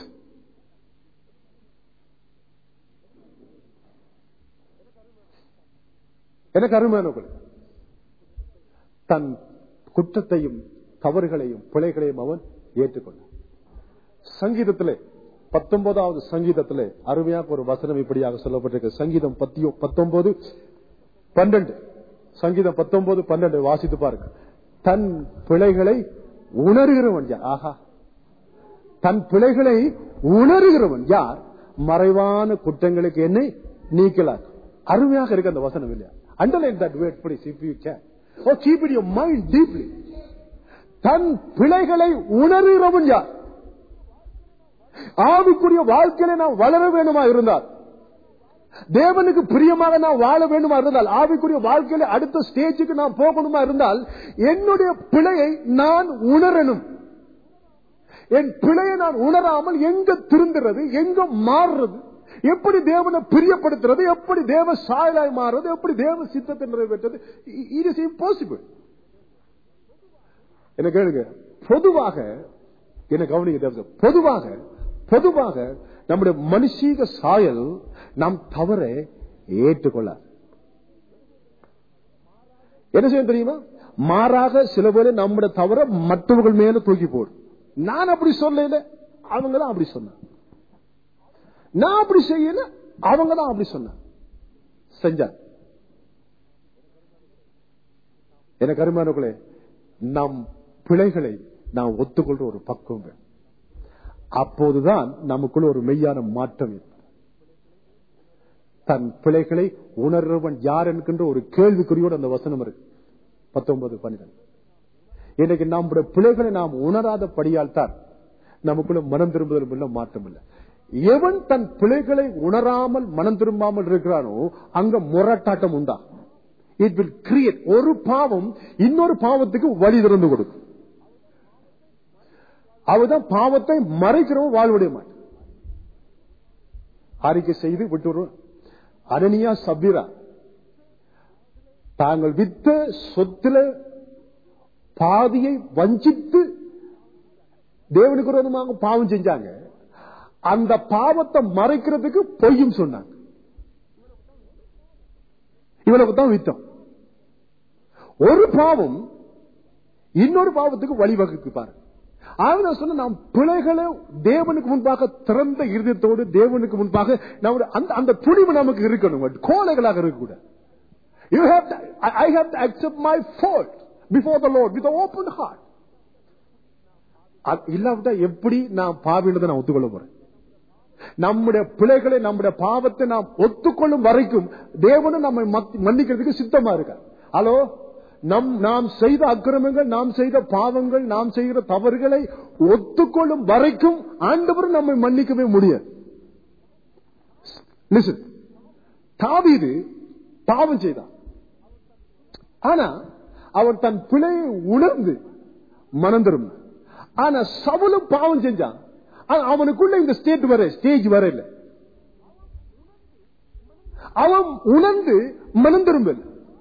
எனக்கு அருமையானவர்கள் தன் குற்றத்தையும் தவறுகளையும் பிழைகளையும் அவன் ஏற்றுக்கொண்டான் சங்கீதத்திலே பத்தொன்பதாவது சங்கீதத்திலே அருமையாக ஒரு வசனம் இப்படியாக சொல்லப்பட்டிருக்கு சங்கீதம் பத்தியோ பத்தொன்பது பன்னெண்டு சங்கீதம் பத்தொன்பது பன்னெண்டு வாசித்து பாருங்க தன் பிழைகளை உணர்கிறவன் யார் ஆஹா தன் பிழைகளை உணர்கிறவன் யார் மறைவான குற்றங்களுக்கு என்னை நீக்கலார் அருமையாக இருக்கு அந்த வசனம் இல்லையா underline that word please if you can or keep in your mind deeply தன் பிழைகளை உணர்கிறவன் யார் ஆவிக்குரிய வாழ்க்கையில நாம் வளர வேணுமா இருந்தால் தேவனுக்கு பிரியமாக நான் வாழ வேண்டுமா இருந்தால் ஆவிக்குரிய வாழ்க்கையில அடுத்த ஸ்டேஜுக்கு நான் போகணுமா இருந்தால் என்னுடைய பிழையை நான் உணரணும் என் பிழையை நான் உணராமல் எங்க திருந்துறது எங்க மாறுறது எப்படி தேவனை பிரியப்படுத்துறது எப்படி தேவ சாயலாய் மாறுறது எப்படி தேவ சித்தத்தை நிறைவேற்றது இட் இஸ் இம்பாசிபிள் என்ன கேளுங்க பொதுவாக என்ன கவனிக்க தேவ பொதுவாக பொதுவாக நம்முடைய மனுஷீக சாயல் நாம் தவற ஏற்றுக்கொள்ளார் என்ன செய்ய தெரியுமா மாறாக சில பேர் நம்முடைய தவற மற்றவர்கள் மேல தூக்கி போடும் நான் அப்படி சொல்லல அவங்க தான் அப்படி சொன்னாங்க நான் அப்படி செய்யல அவங்க தான் அப்படி சொன்னாங்க செஞ்சாங்க எனக்கு அருமையானவர்களே நம் பிழைகளை நாம் ஒத்துக்கொள்ற ஒரு பக்குவம் வேணும். அப்போதுதான் நமக்குள்ள ஒரு மெய்யான மாற்றம் ஏற்படும். தன் பிழைகளை உணர்றவன் யார் என்கின்ற ஒரு கேள்விக்குறியோடு அந்த வசனம் இருக்கு பத்தொன்பது பன்னிரண்டு இன்னைக்கு நம்முடைய பிழைகளை நாம் உணராதபடியால் தான் நமக்குள்ள மனம் திரும்புதல் உள்ள மாற்றம் இல்லை எவன் தன் பிழைகளை உணராமல் மனம் திரும்பாமல் இருக்கிறானோ அங்க முரட்டாட்டம் உண்டா இட் வில் கிரியேட் ஒரு பாவம் இன்னொரு பாவத்துக்கு வழி திறந்து கொடுக்கும் அவதான் பாவத்தை மறைக்கிறவன் வாழ்வுடைய மாட்டான் அறிக்கை செய்து விட்டு அனனியா சபிரா தாங்கள் வித்த சொத்துல பாதியை வஞ்சித்து தேவனுக்கு விரோதமாக பாவம் செஞ்சாங்க அந்த பாவத்தை மறைக்கிறதுக்கு பொய்யும் சொன்னாங்க இவனுக்கு தான் வித்தம் ஒரு பாவம் இன்னொரு பாவத்துக்கு வழிவகுக்கு பாருங்க ஆக நான் சொன்ன நாம் பிழைகளை தேவனுக்கு முன்பாக திறந்த இருதயத்தோடு தேவனுக்கு முன்பாக நம்முடைய அந்த அந்த துணிவு நமக்கு இருக்கணும் கோலைகளாக இருக்கக்கூடாது you have I have to accept my fault before the lord with open heart இல்லாவிட்டா எப்படி நான் பாவினதை நான் ஒத்துக்கொள்ள போறேன் நம்முடைய பிழைகளை நம்முடைய பாவத்தை நாம் ஒத்துக்கொள்ளும் வரைக்கும் தேவனும் நம்மை மத்தி- மன்னிக்கிறதுக்கு சித்தமா இருக்கார் ஹலோ நம் நாம் செய்த அக்கிரமங்கள் நாம் செய்த பாவங்கள் நாம் செய்கிற தவறுகளை ஒத்துக்கொள்ளும் வரைக்கும் ஆண்டவரும் நம்மை மன்னிக்கவே முடியாது Listen. தாவீது பாவம் செய்தான் ஆனா அவன் தன் பிழையை உணர்ந்து மனம் திரும்பினான் ஆனா சவுலும் பாவம் செஞ்சான் ஆனா அவனுக்குள்ள இந்த ஸ்டேட் வர ஸ்டேஜ் வர இல்ல அவன் உணர்ந்து மனம் திரும்பல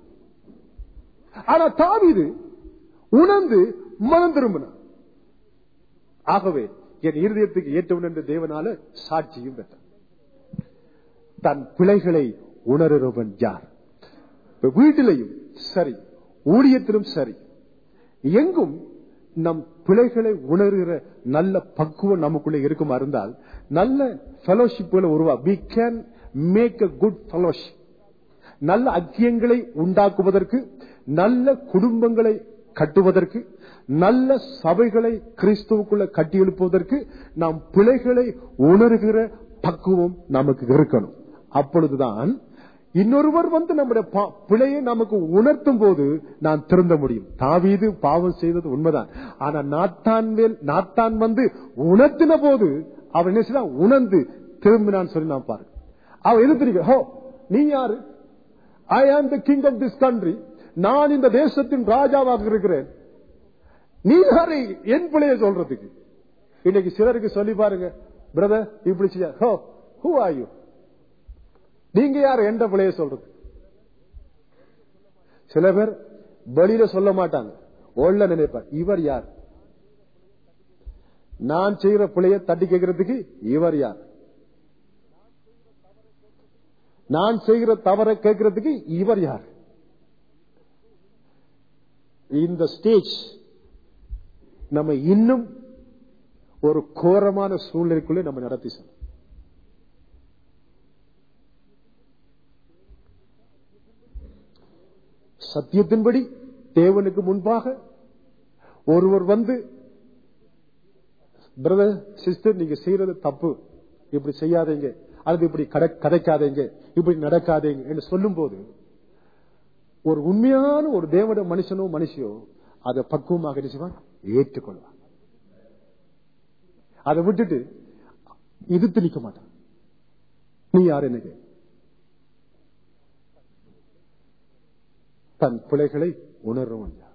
ஆனா தாவீது உணர்ந்து மனம் திரும்பினான் ஆகவே என் இருதயத்துக்கு ஏற்றவன் என்ற தேவனால சாட்சியும் பெற்றான் தன் பிழைகளை உணர்கிறவன் யார் இப்ப வீட்டிலையும் சரி ஊழியத்திலும் சரி எங்கும் நம் பிழைகளை உணர்கிற நல்ல பக்குவம் நமக்குள்ள இருக்குமா இருந்தால் நல்ல ஃபெலோஷிப்புகளை உருவா we can make a good fellowship நல்ல ஐக்கியங்களை உண்டாக்குவதற்கு நல்ல குடும்பங்களை கட்டுவதற்கு நல்ல சபைகளை கிறிஸ்துவுக்குள்ள கட்டி எழுப்புவதற்கு நாம் பிழைகளை உணர்கிற பக்குவம் நமக்கு இருக்கணும் அப்பொழுதுதான் இன்னொருவர் வந்து நம்முடைய பா- பிழையை நமக்கு உணர்த்தும் போது நான் திருந்த முடியும் தாவீது பாவம் செய்தது உண்மைதான் ஆனா நாத்தான் மேல் நாத்தான் வந்து உணர்த்தின போது அவன் என்ன செய்தான் உணர்ந்து திரும்பினான் சொல்லி நான் பாருங்க அவன் எதிர்த்திருக்க ஹோ நீ யாரு I am the king of this country நான் இந்த தேசத்தின் ராஜாவாக இருக்கிறேன் நீ யாரு என் பிள்ளைய சொல்றதுக்கு இன்னைக்கு சிலருக்கு சொல்லி பாருங்க பிரதர் இப்படி செய்ய ஹோ ஹூ ஆர் யூ நீங்க யார் எந்த பிள்ளைய சொல்றது சில பேர் வெளியில சொல்ல மாட்டாங்க ஒள்ள நினைப்பார் இவர் யார் நான் செய்யற பிள்ளைய தட்டி கேட்கறதுக்கு இவர் யார் நான் செய்கிற தவறை கேட்கறதுக்கு இவர் யார் இந்த ஸ்டேஜ் நம்ம இன்னும் ஒரு கோரமான சூழ்நிலைக்குள்ளே நம்ம நடத்தி செல்லும் சத்தியத்தின்படி தேவனுக்கு முன்பாக ஒருவர் வந்து பிரதர் சிஸ்டர் நீங்க செய்யறது தப்பு இப்படி செய்யாதீங்க அல்லது இப்படி கட- கதைக்காதீங்க இப்படி நடக்காதீங்க என்று சொல்லும் போது ஒரு உண்மையான ஒரு தேவட மனுஷனோ மனுஷியோ அதை பக்குவமாக என்ன செய்வான் ஏற்றுக்கொள்வான் அதை விட்டுட்டு எதிர்த்து நிக்க மாட்டான் நீ யார் எனக்கு தன் பிள்ளைகளை உணர்வன் யார்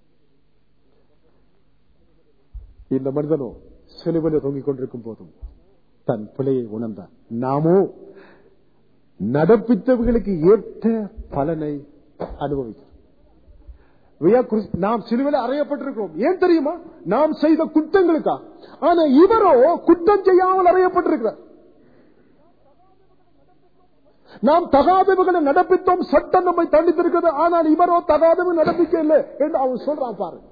இந்த மனிதனோ சிலுவையில் தொங்கிக் கொண்டிருக்கும் போதும் தன் பிழையை உணர்ந்தான் நாமோ நடப்பித்தவர்களுக்கு ஏற்ற பலனை அனுபவிக்கிறோம் We are Christ- நாம் சிலுவையில் அறையப்பட்டிருக்கிறோம் ஏன் தெரியுமா நாம் செய்த குற்றங்களுக்கா ஆனா இவரோ குற்றம் செய்யாமல் அறையப்பட்டிருக்கிறார் நாம் தகாதவர்களை நடப்பித்தோம் சட்டம் நம்மை தண்டித்திருக்கிறது ஆனால் இவரோ தகாதவன் நடப்பிக்க இல்லை என்று அவன் சொல்றான் பாருங்க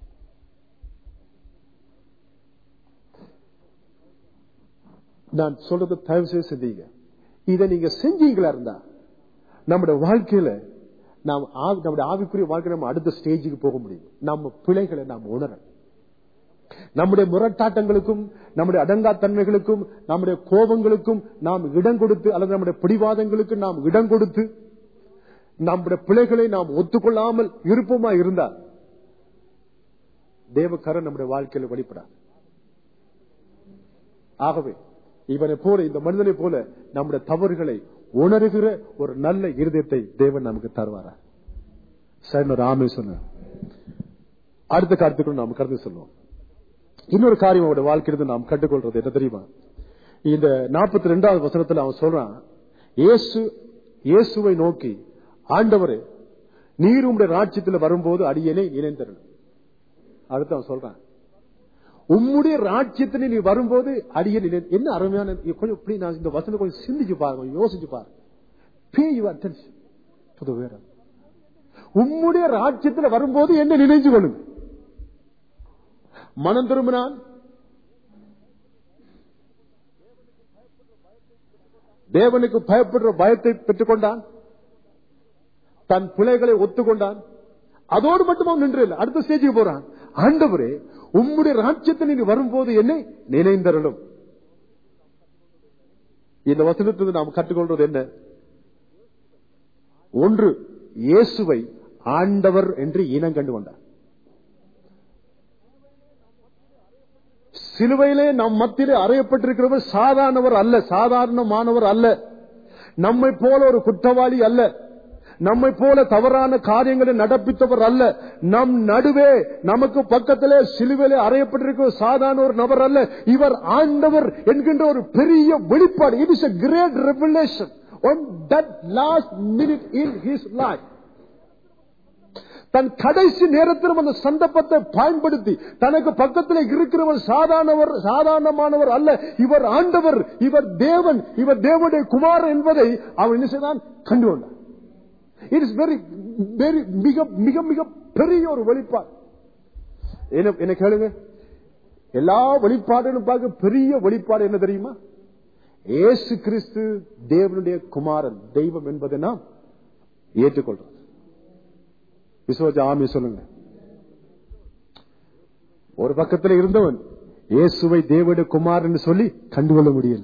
நான் சொல்றது தயவு செய்து சிந்திங்க இதை நீங்க செஞ்சீங்களா இருந்தா நம்முடைய வாழ்க்கையில நாம் ஆவி- நம்முடைய ஆவிக்குரிய வாழ்க்கை நம்ம அடுத்த ஸ்டேஜுக்கு போக முடியும் நம்ம பிழைகளை நாம் உணர நம்முடைய முரட்டாட்டங்களுக்கும் நம்முடைய அடங்காத்தன்மைகளுக்கும் நம்முடைய கோபங்களுக்கும் நாம் இடம் கொடுத்து அல்லது நம்முடைய பிடிவாதங்களுக்கு நாம் இடம் கொடுத்து நம்முடைய பிழைகளை நாம் ஒத்துக்கொள்ளாமல் இருப்போமா இருந்தால் தேவக்கரன் நம்முடைய வாழ்க்கையில் வெளிப்படாது ஆகவே இவனை போல இந்த மனிதனை போல நம்முடைய தவறுகளை உணர்கிற ஒரு நல்ல இருதயத்தை தேவன் நமக்கு தருவாரா சரி ராமே சொன்ன அடுத்த காலத்துக்குள் நாம் கருத்து சொல்லுவோம் இன்னொரு காரியம் அவருடைய வாழ்க்கையிலிருந்து நாம் கற்றுக்கொள்றது என்ன தெரியுமா இந்த நாற்பத்தி ரெண்டாவது வசனத்துல அவன் சொல்றான் இயேசு இயேசுவை நோக்கி ஆண்டவரே நீர் உம்முடைய ராஜ்யத்தில் வரும்போது அடியனை இணைந்தரணும் அடுத்து அவன் சொல்றான் உம்முடைய ராஜ்யத்தில் நீ வரும்போது அடியன் இணை- என்ன அருமையான கொஞ்சம் இப்படி நான் இந்த வசனம் கொஞ்சம் சிந்திச்சு பாருங்க கொஞ்சம் யோசிச்சு பாருங்க pay your attention to the word. உம்முடைய ராஜ்யத்தில் வரும்போது என்ன நினைச்சு கொள்ளுங்க மனம் திரும்பினான் தேவனுக்கு பயப்படுற பயத்தை பெற்றுக் கொண்டான் தன் பிள்ளைகளை ஒத்துக்கொண்டான் அதோடு மட்டும் அவன் நின்று இல்லை. அடுத்த ஸ்டேஜுக்கு போறான் ஆண்டவரே உம்முடைய ராஜ்யத்தில் நீ வரும்போது என்னை நினைந்தரலும் இந்த வசனத்திலிருந்து நாம் கற்றுக்கொள்வது என்ன ஒன்று இயேசுவை ஆண்டவர் என்று இனம் கண்டு கொண்டார் சிலுவையிலே நம் மத்தியிலே அறையப்பட்டிருக்கிறவர் சாதாரணவர் அல்ல சாதாரணமானவர் அல்ல நம்மை போல ஒரு குற்றவாளி அல்ல நம்மை போல தவறான காரியங்களை நடப்பித்தவர் அல்ல நம் நடுவே நமக்கு பக்கத்திலே சிலுவையிலே அறையப்பட்டிருக்கிற சாதாரண ஒரு நபர் அல்ல இவர் ஆண்டவர் என்கின்ற ஒரு பெரிய வெளிப்பாடு it is a great revelation on that last minute in his life தன் கடைசி நேரத்திலும் அந்த சந்தர்ப்பத்தை பயன்படுத்தி தனக்கு பக்கத்தில் இருக்கிறவர் சாதாரணவர் சாதாரணமானவர் அல்ல இவர் ஆண்டவர் இவர் தேவன் இவர் தேவனுடைய குமார் என்பதை அவன் என்ன செய்தான் கண்டு கொண்டான் இட் இஸ் வெரி வெரி மிக மிக மிக பெரிய ஒரு வெளிப்பாடு என்ன என்ன கேளுங்க எல்லா வெளிப்பாடுகளும் பார்க்க பெரிய வெளிப்பாடு என்ன தெரியுமா இயேசு கிறிஸ்து தேவனுடைய குமாரன் தெய்வம் என்பதை நாம் ஏற்றுக்கொள்றோம் விசுவாச ஆமி சொல்லுங்க ஒரு பக்கத்துல இருந்தவன் இயேசுவை தேவட குமார் என்று சொல்லி கண்டுகொள்ள முடியல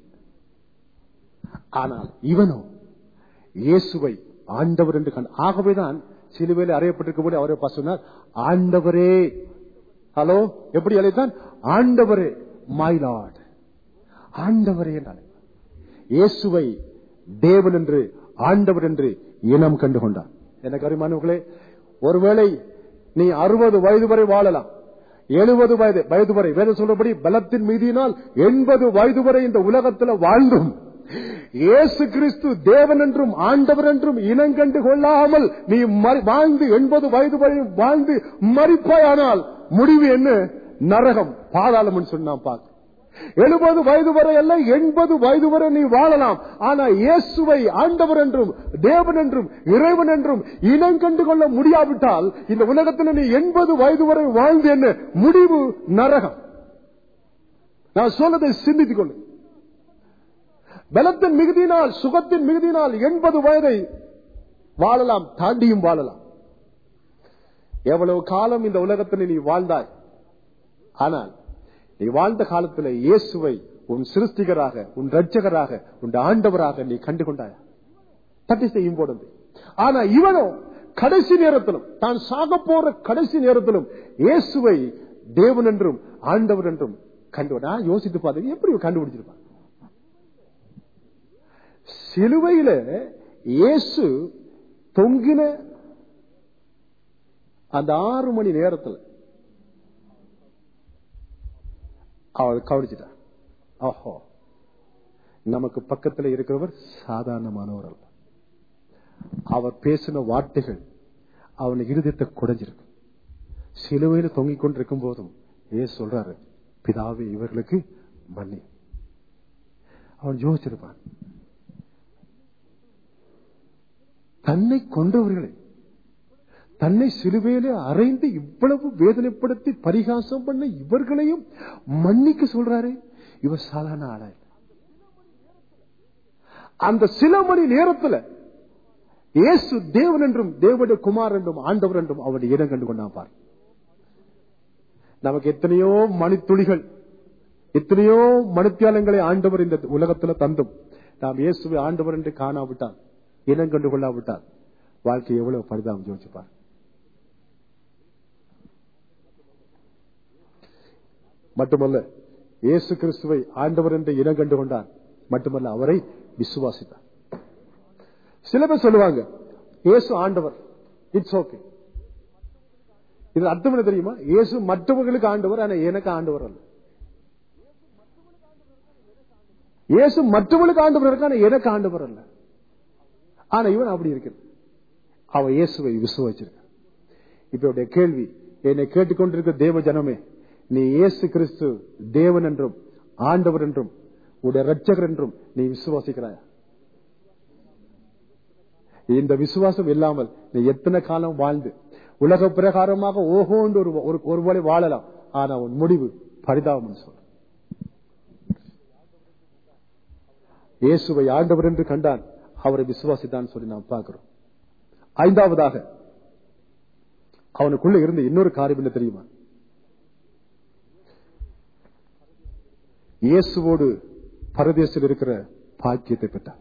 ஆனால் இவனோ இயேசுவை ஆண்டவர் என்று கண்டு ஆகவேதான் சிலுவையில் அறையப்பட்டிருக்கும் போது அவரை சொன்னார் ஆண்டவரே ஹலோ எப்படி அழைத்தான் ஆண்டவரே மை லார்ட் ஆண்டவரே என்றார் இயேசுவை தேவன் என்று ஆண்டவர் என்று இனம் கண்டு கொண்டார் எனக்கு அருமானவர்களே ஒருவேளை நீ அறுபது வயது வரை வாழலாம் எழுபது வயது வயது வரை வேத சொல்றபடி பலத்தின் மீதியினால் எண்பது வயது வரை இந்த உலகத்தில் வாழ்ந்தும் இயேசு கிறிஸ்து தேவன் என்றும் ஆண்டவர் என்றும் இனங்கண்டு கொள்ளாமல் நீ மறி- வாழ்ந்து எண்பது வயது வரை வாழ்ந்து மறிப்பாயானால் முடிவு என்ன நரகம் பாதாளம் சொல்லி நாம் பார்க்கிறோம் எழுபது வயது வரை அல்ல எண்பது வயது வரை நீ வாழலாம் ஆனா இயேசுவை ஆண்டவர் என்றும் தேவன் என்றும் இறைவன் என்றும் இனம் கண்டு கொள்ள முடியாவிட்டால் இந்த உலகத்தில் நீ எண்பது வயது வரை வாழ்ந்து என்ன முடிவு நரகம் நான் சொன்னதை சிந்தித்துக் கொள்ளு பலத்தின் மிகுதியினால் சுகத்தின் மிகுதியினால் எண்பது வயதை வாழலாம் தாண்டியும் வாழலாம் எவ்வளவு காலம் இந்த உலகத்தில் நீ வாழ்ந்தாய் ஆனால் நீ வாழ்ந்த காலத்தில் இயேசுவை உன் சிருஷ்டிகராக உன் ரட்சகராக உன் ஆண்டவராக நீ கண்டு கொண்டாய் தட்டி செய்யும் போடுது ஆனா இவனோ கடைசி நேரத்திலும் தான் சாக போற கடைசி நேரத்திலும் இயேசுவை தேவன் என்றும் ஆண்டவர் என்றும் கண்டு நான் யோசித்து பார்த்தேன் எப்படி இவன் கண்டுபிடிச்சிருப்பான் சிலுவையில இயேசு தொங்கின அந்த ஆறு மணி நேரத்தில் அவள் கவனிச்சிட்டான் ஓஹோ நமக்கு பக்கத்தில் இருக்கிறவர் சாதாரணமானவர் அல்ல அவர் பேசின வார்த்தைகள் அவன் இருதயத்தை குடைஞ்சிருக்கு சிலுவையில் தொங்கிக் கொண்டிருக்கும் போதும் ஏ சொல்றாரு பிதாவே இவர்களுக்கு மன்னி அவன் யோசிச்சிருப்பான் தன்னை கொண்டவர்களை தன்னை சிலுவையிலே அறைந்து இவ்வளவு வேதனைப்படுத்தி பரிகாசம் பண்ண இவர்களையும் மன்னிக்க சொல்றாரு இவர் சாதாரண ஆளா இல்ல. அந்த சில மணி நேரத்துல இயேசு தேவன் என்றும் தேவனுடைய குமார் என்றும் ஆண்டவர் என்றும் அவருடைய இடம் கண்டு கொண்டான் பார் நமக்கு எத்தனையோ மணித்துளிகள் எத்தனையோ மணித்தியாலங்களை ஆண்டவர் இந்த உலகத்துல தந்தும் நாம் இயேசுவை ஆண்டவர் என்று காணாவிட்டால் இனம் கண்டு கொள்ளாவிட்டால் வாழ்க்கை எவ்வளவு பரிதாபம் யோசிப்பார் மட்டுமல்ல இயேசு கிறிஸ்துவை ஆண்டவர் என்று இனம் கண்டு கொண்டான் மட்டுமல்ல அவரை விசுவாசித்தார் சில பேர் சொல்லுவாங்க இயேசு ஆண்டவர் இட்ஸ் ஓகே இது அர்த்தம் என்ன தெரியுமா இயேசு மற்றவர்களுக்கு ஆண்டவர் ஆனா எனக்கு ஆண்டவர் அல்ல இயேசு மற்றவர்களுக்கு ஆண்டவர் இருக்கு ஆனா எனக்கு ஆண்டவர் அல்ல ஆனா இவன் அப்படி இருக்கிறது அவன் இயேசுவை விசுவாச்சிருக்க இப்ப இவருடைய கேள்வி என்னை கேட்டுக்கொண்டிருக்க தேவ ஜனமே நீ இயேசு கிறிஸ்து தேவன் என்றும் ஆண்டவர் என்றும் உடைய ரட்சகர் என்றும் நீ விசுவாசிக்கிறாயா இந்த விசுவாசம் இல்லாமல் நீ எத்தனை காலம் வாழ்ந்து உலக பிரகாரமாக ஓஹோண்டு ஒரு ஒரு- ஒருவேளை வாழலாம் ஆனா உன் முடிவு பரிதாபம் சொல்ற இயேசுவை ஆண்டவர் என்று கண்டான் அவரை விசுவாசித்தான் சொல்லி நாம் பார்க்கிறோம் ஐந்தாவதாக அவனுக்குள்ள இருந்த இன்னொரு காரியம் என்ன தெரியுமா இயேசுவோடு பரதேசில் இருக்கிற பாக்கியத்தை பெற்றார்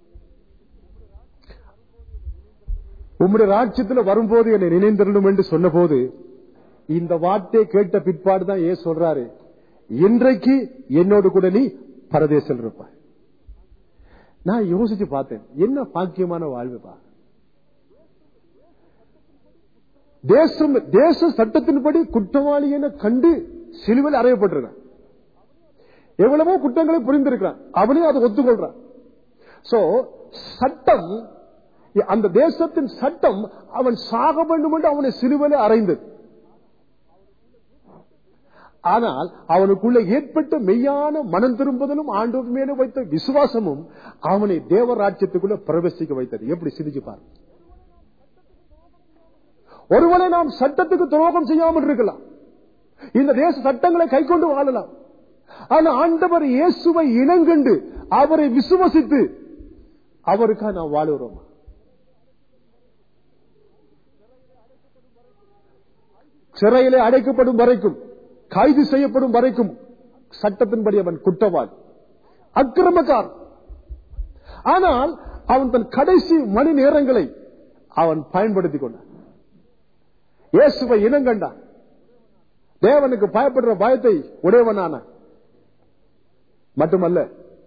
உம்முடைய ராஜ்யத்தில் வரும்போது என்னை நினைந்திரணும் என்று சொன்னபோது இந்த வார்த்தையை கேட்ட பிற்பாடுதான் ஏன் சொல்றாரு இன்றைக்கு என்னோடு கூட நீ பரதேசில் இருப்பாய் நான் யோசிச்சு பார்த்தேன் என்ன பாக்கியமான வாழ்வுப்பா தேசம் தேச சட்டத்தின்படி குற்றவாளி என கண்டு சிலுவையில் அறையப்பட்டிருக்கான் எவ்வளவோ குற்றங்களை புரிந்திருக்கிறான் அவனே அதை ஒத்துக்கொள்றான் சோ சட்டம் அந்த தேசத்தின் சட்டம் அவன் சாக வேண்டும் என்று அவனை சிலுவையில் அறைந்தது ஆனால் அவனுக்குள்ள ஏற்பட்ட மெய்யான மனம் திரும்புதலும் ஆண்டவர் மேலே வைத்த விசுவாசமும் அவனை தேவராட்சியத்துக்குள்ள பிரவேசிக்க வைத்தது எப்படி சிந்திச்சு பாரு ஒருவேளை நாம் சட்டத்துக்கு துரோகம் செய்யாமல் இருக்கலாம் இந்த தேச சட்டங்களை கை கொண்டு வாழலாம் ஆனா ஆண்டவர் இயேசுவை இனங்கண்டு அவரை விசுவசித்து அவருக்காக நாம் வாழுகிறோமா சிறையிலே அடைக்கப்படும் வரைக்கும் கைது செய்யப்படும் வரைக்கும் சட்டத்தின்படி அவன் குற்றவாளி அக்கிரமக்கார் ஆனால் அவன் தன் கடைசி மணி நேரங்களை அவன் பயன்படுத்திக் கொண்டான் இயேசுவை இனங்கண்டான் தேவனுக்கு பயப்படுற பயத்தை உடையவனான மட்டுமல்ல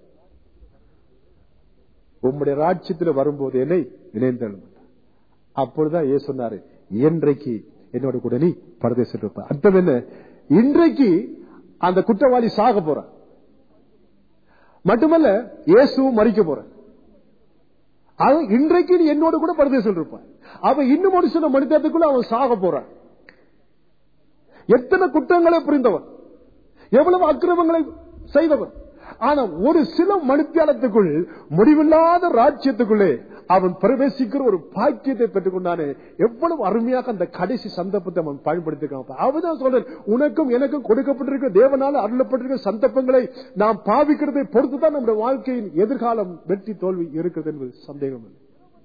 உம்முடைய ராட்சியத்தில் வரும்போது என்னை நினைந்தெழும் அப்பொழுதுதான் ஏ சொன்னாரு என்றைக்கு என்னோட கூட நீ பரதேசத்தில் இருப்ப அர்த்தம் என்ன இன்றைக்கு அந்த குற்றவாளி சாக போறான் மட்டுமல்ல இயேசுவும் மறிக்க போறான் அவன் இன்றைக்கு நீ என்னோட கூட பரதேசத்தில் இருப்பான் அவன் இன்னும் ஒரு சில மனிதத்துக்குள்ள அவன் சாக போறான் எத்தனை குற்றங்களை புரிந்தவன் எவ்வளவு அக்கிரமங்களை செய்தவன் ஆனா ஒரு சில மணித்தியாலத்துக்குள் முடிவில்லாத ராஜ்யத்துக்குள்ளே அவன் பிரவேசிக்கிற ஒரு பாக்கியத்தை பெற்றுக் கொண்டானே எவ்வளவு அருமையாக அந்த கடைசி சந்தர்ப்பத்தை அவன் பயன்படுத்திக்கான் அவதான் சொல்றேன் உனக்கும் எனக்கும் கொடுக்கப்பட்டிருக்க தேவனால அருளப்பட்டிருக்க சந்தர்ப்பங்களை நாம் பாவிக்கிறதை பொறுத்துதான் நம்முடைய வாழ்க்கையின் எதிர்காலம் வெற்றி தோல்வி இருக்கிறது என்பது சந்தேகம் இல்லை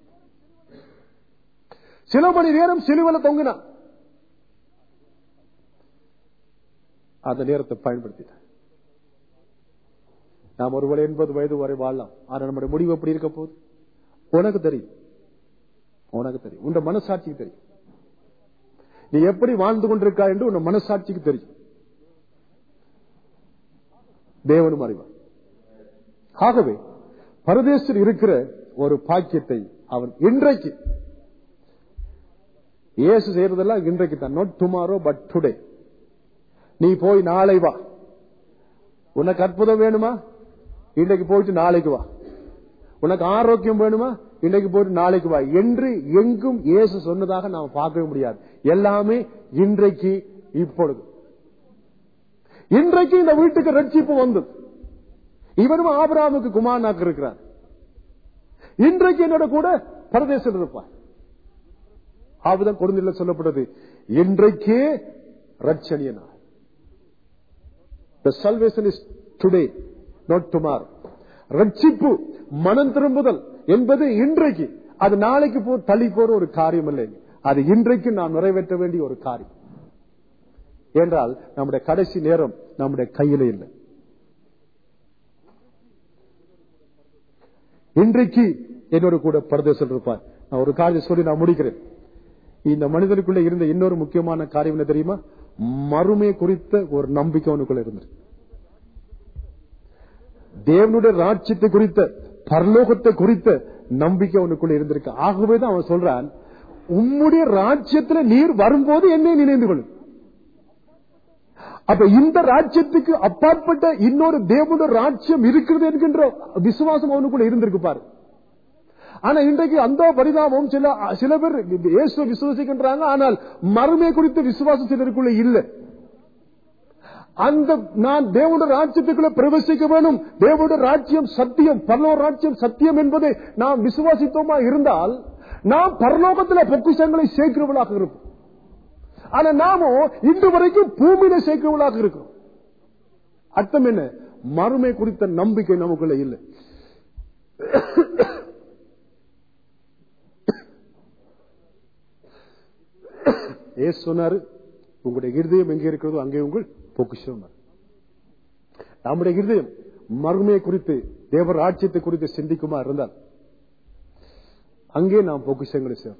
சில மணி நேரம் சிலுவல தொங்கினான் அந்த நேரத்தை பயன்படுத்தினான் நாம் ஒருவேளை எண்பது வயது வரை வாழலாம் ஆனா நம்முடைய முடிவு எப்படி இருக்க போகுது உனக்கு தெரியும் உனக்கு தெரியும் உன் மனசாட்சிக்கு தெரியும் நீ எப்படி வாழ்ந்து கொண்டிருக்கா என்று உன் மனசாட்சிக்கு தெரியும் தேவனும் அறிவான் ஆகவே பரதேசில் இருக்கிற ஒரு பாக்கியத்தை அவன் இன்றைக்கு இயேசு செய்யறதெல்லாம் இன்றைக்கு தான் நாட் டுமாரோ பட் டுடே நீ போய் நாளை வா உனக்கு அற்புதம் வேணுமா இன்றைக்கு போயிட்டு நாளைக்கு வா உனக்கு ஆரோக்கியம் வேணுமா இன்றைக்கு போயிட்டு நாளைக்கு வா என்று எங்கும் இயேசு சொன்னதாக நாம் பார்க்கவே முடியாது எல்லாமே இன்றைக்கு இப்பொழுது இன்றைக்கு இந்த வீட்டுக்கு ரட்சிப்பு வந்தது இவரும் ஆபராமுக்கு குமாரனாக்கு இருக்கிறார் இன்றைக்கு என்னோட கூட பரதேசம் இருப்பார் ஆபதம் கொடுந்தில சொல்லப்பட்டது இன்றைக்கே ரட்சணிய நாள் The salvation is today, not tomorrow. ரட்சிப்பு மனம் திரும்புதல் என்பது இன்றைக்கு அது நாளைக்கு போ தள்ளி போற ஒரு காரியம் இல்லை அது இன்றைக்கு நாம் நிறைவேற்ற வேண்டிய ஒரு காரியம் என்றால் நம்முடைய கடைசி நேரம் நம்முடைய கையில இல்லை இன்றைக்கு என்னோட கூட பரதேசம் இருப்பார் நான் ஒரு காரியம் சொல்லி நான் முடிக்கிறேன் இந்த மனிதனுக்குள்ள இருந்த இன்னொரு முக்கியமான காரியம் என்ன தெரியுமா மறுமை குறித்த ஒரு நம்பிக்கை அவனுக்குள்ள இருந்தது தேவனுடைய ராட்சியத்தை குறித்த பரலோகத்தை குறித்த நம்பிக்கை அவனுக்குள்ள இருந்திருக்கு ஆகவேதான் அவன் சொல்றான் உம்முடைய ராஜ்யத்துல நீர் வரும்போது என்னை நினைந்து கொள்ளும் அப்ப இந்த ராஜ்யத்துக்கு அப்பாற்பட்ட இன்னொரு தேவனுடைய ராஜ்யம் இருக்கிறது என்கின்ற விசுவாசம் அவனுக்குள்ள இருந்திருக்கு பாரு ஆனா இன்றைக்கு அந்த பரிதாபம் சில சில பேர் இயேசு விசுவாசிக்கின்றாங்க ஆனால் மறுமை குறித்த விசுவாசம் சிலருக்குள்ள இல்லை அந்த நான் தேவனுடைய ராஜ்யத்துக்குள்ள பிரவேசிக்க வேணும் தேவனுடைய ராஜ்யம் சத்தியம் பரலோக ராஜ்யம் சத்தியம் என்பதை நாம் விசுவாசித்தோமா இருந்தால் நாம் பரலோகத்தில் பொக்கிஷங்களை சேர்க்கிறவர்களாக இருப்போம் ஆனா நாமோ இன்று வரைக்கும் பூமியில சேர்க்கிறவர்களாக இருக்கிறோம் அர்த்தம் என்ன மறுமை குறித்த நம்பிக்கை நமக்குள்ள இல்லை ஏசு சொன்னாரு உங்களுடைய இருதயம் எங்கே இருக்கிறதோ அங்கே உங்கள் பொக்கிஷம் நம்முடைய இருதயம் மறுமையை குறித்து தேவர் ராட்சியத்தை குறித்து சிந்திக்குமா இருந்தால் அங்கே நாம் பொக்கிஷங்களை சேரும்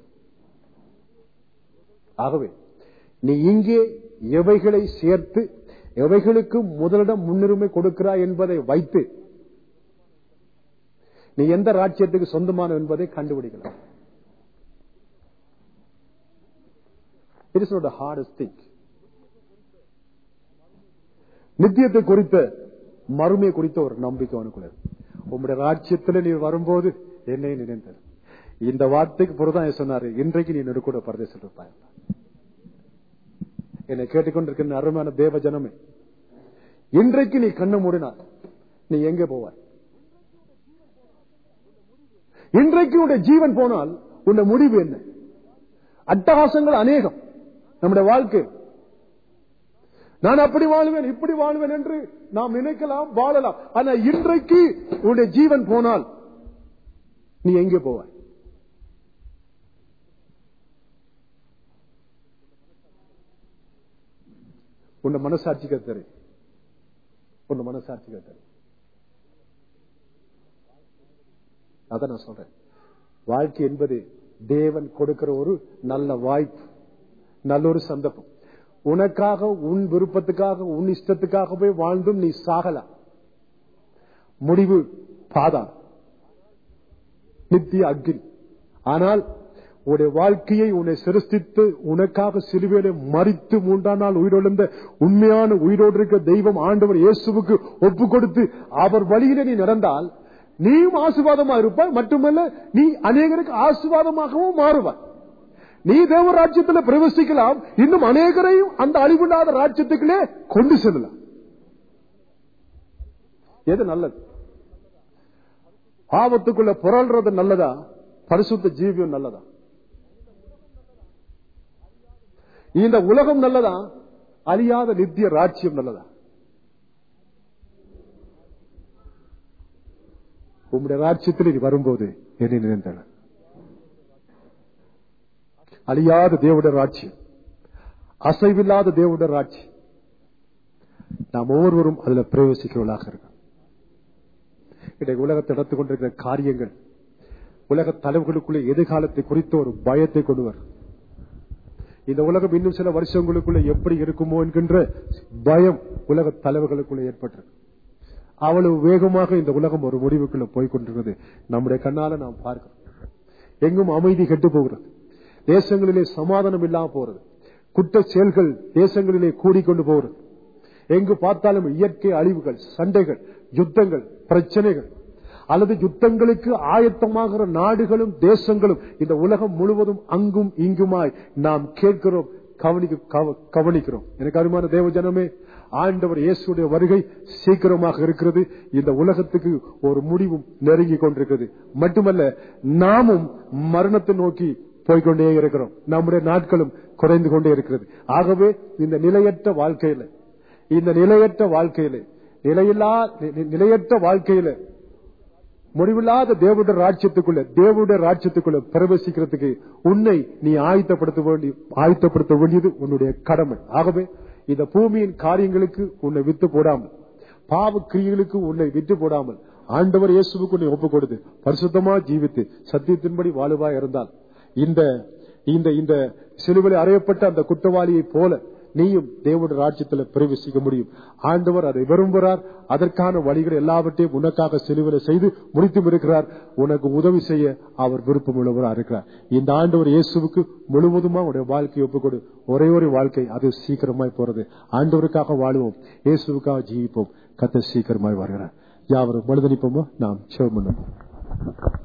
ஆகவே நீ இங்கே எவைகளை சேர்த்து எவைகளுக்கு முதலிடம் முன்னுரிமை கொடுக்கிறாய் என்பதை வைத்து நீ எந்த ராஜ்யத்துக்கு சொந்தமான என்பதை கண்டுபிடிக்கலாம் it is not hardest thing நித்தியத்தை குறித்த மறுமை குறித்த ஒரு நம்பிக்கை அவனுக்குள்ள உங்களுடைய ராஜ்யத்தில் நீ வரும்போது என்னை நினைந்தது இந்த வார்த்தைக்கு பொறுதான் சொன்னாரு இன்றைக்கு நீ நெருக்கூட பரதேசம் இருப்பாய் என்னை கேட்டுக்கொண்டிருக்கிற அருமையான தேவ ஜனமே இன்றைக்கு நீ கண்ணு மூடினார் நீ எங்க போவாய் இன்றைக்கு உடைய ஜீவன் போனால் உன்னை முடிவு என்ன அட்டகாசங்கள் அநேகம் நம்முடைய வாழ்க்கை நான் அப்படி வாழ்வேன் இப்படி வாழ்வேன் என்று நாம் நினைக்கலாம் வாழலாம் ஆனா இன்றைக்கு உன்னுடைய ஜீவன் போனால் நீ எங்கே போவாய் உன்னை மனசாட்சிக்க தெரியும் உன்னை மனசாட்சிக்க தெரியும் அதான் நான் சொல்றேன் வாழ்க்கை என்பது தேவன் கொடுக்கிற ஒரு நல்ல வாய்ப்பு நல்ல ஒரு சந்தர்ப்பம் உனக்காக உன் விருப்பத்துக்காக உன் இஷ்டத்துக்காக போய் வாழ்ந்தும் நீ சாகலாம் முடிவு பாதா நித்திய அக்னி ஆனால் உன்னுடைய வாழ்க்கையை உன்னை சிருஷ்டித்து உனக்காக சிலுவையில மறித்து மூன்றாம் நாள் உயிரிழந்த உண்மையான உயிரோடு இருக்க தெய்வம் ஆண்டவர் இயேசுவுக்கு ஒப்பு கொடுத்து அவர் வழியில நீ நடந்தால் நீயும் ஆசுவாதமா இருப்பாய் மட்டுமல்ல நீ அநேகருக்கு ஆசுவாதமாகவும் மாறுவாய் நீ தேவ ராஜ்யத்தில் பிரவேசிக்கலாம் இன்னும் அநேகரையும் அந்த அழிவில்லாத ராஜ்யத்துக்குள்ளே கொண்டு செல்லலாம் எது நல்லது பாவத்துக்குள்ள புரள்றது நல்லதா பரிசுத்த ஜீவியம் நல்லதா இந்த உலகம் நல்லதா அழியாத நித்திய ராஜ்யம் நல்லதா உம்முடைய ராஜ்யத்தில் நீ வரும்போது என்னை நினைந்தன அழியாத தேவட ராட்சியம் அசைவில்லாத தேவட ராட்சியம் நாம் ஒவ்வொருவரும் அதுல பிரவேசிக்கிறவர்களாக இருக்கோம் இன்றைக்கு உலகத்தை நடந்து கொண்டிருக்கிற காரியங்கள் உலக தலைவர்களுக்குள்ளே எதிர்காலத்தை குறித்த ஒரு பயத்தை கொண்டு வரும் இந்த உலகம் இன்னும் சில வருஷங்களுக்குள்ள எப்படி இருக்குமோ என்கின்ற பயம் உலக தலைவர்களுக்குள்ள ஏற்பட்டிருக்கு அவ்வளவு வேகமாக இந்த உலகம் ஒரு முடிவுக்குள்ள போய்கொண்டிருக்கிறது நம்முடைய கண்ணால நாம் பார்க்கிறோம் எங்கும் அமைதி கெட்டு போகிறது தேசங்களிலே சமாதானம் இல்லாம போறது குற்ற செயல்கள் தேசங்களிலே கூடிக்கொண்டு போகிறது எங்கு பார்த்தாலும் இயற்கை அழிவுகள் சண்டைகள் யுத்தங்கள் பிரச்சனைகள் அல்லது யுத்தங்களுக்கு ஆயத்தமாகிற நாடுகளும் தேசங்களும் இந்த உலகம் முழுவதும் அங்கும் இங்குமாய் நாம் கேட்கிறோம் கவனிக்கிறோம் எனக்கு அருமான தேவ ஜனமே ஆண்டவர் இயேசுடைய வருகை சீக்கிரமாக இருக்கிறது இந்த உலகத்துக்கு ஒரு முடிவும் நெருங்கி கொண்டிருக்கிறது மட்டுமல்ல நாமும் மரணத்தை நோக்கி போய்கொண்டே இருக்கிறோம் நம்முடைய நாட்களும் குறைந்து கொண்டே இருக்கிறது ஆகவே இந்த நிலையற்ற வாழ்க்கையில இந்த நிலையற்ற வாழ்க்கையில நிலையில்லா நிலையற்ற வாழ்க்கையில முடிவில்லாத தேவனுடைய ராஜ்யத்துக்குள்ள தேவனுடைய ராஜ்யத்துக்குள்ள பிரவேசிக்கிறதுக்கு உன்னை நீ ஆயத்தப்படுத்த வேண்டி ஆயத்தப்படுத்த வேண்டியது உன்னுடைய கடமை ஆகவே இந்த பூமியின் காரியங்களுக்கு உன்னை வித்து போடாமல் பாவ கிரியைகளுக்கு உன்னை விட்டு போடாமல் ஆண்டவர் இயேசுவுக்கு உன்னை ஒப்புக் கொடுத்து பரிசுத்தமா ஜீவித்து சத்தியத்தின்படி வாழுவா இருந்தால் இந்த இந்த இந்த சிலுவையில் அறையப்பட்ட அந்த குற்றவாளியை போல நீயும் தேவனுடைய ராஜ்யத்தில் பிரவேசிக்க முடியும் ஆண்டவர் அதை விரும்புகிறார் அதற்கான வழிகள் எல்லாவற்றையும் உனக்காக சிலுவையில செய்து முடித்தும் இருக்கிறார் உனக்கு உதவி செய்ய அவர் விருப்பம் உள்ளவராக இருக்கிறார் இந்த ஆண்டவர் இயேசுவுக்கு முழுவதுமா உடைய வாழ்க்கையை ஒப்புக்கொடு ஒரே ஒரு வாழ்க்கை அது சீக்கிரமாய் போறது ஆண்டவருக்காக வாழுவோம் இயேசுவுக்காக ஜீவிப்போம் கத்த சீக்கிரமாய் வருகிறார் யாவரும் மனிதனிப்போமோ நாம் சேவம் பண்ணுவோம்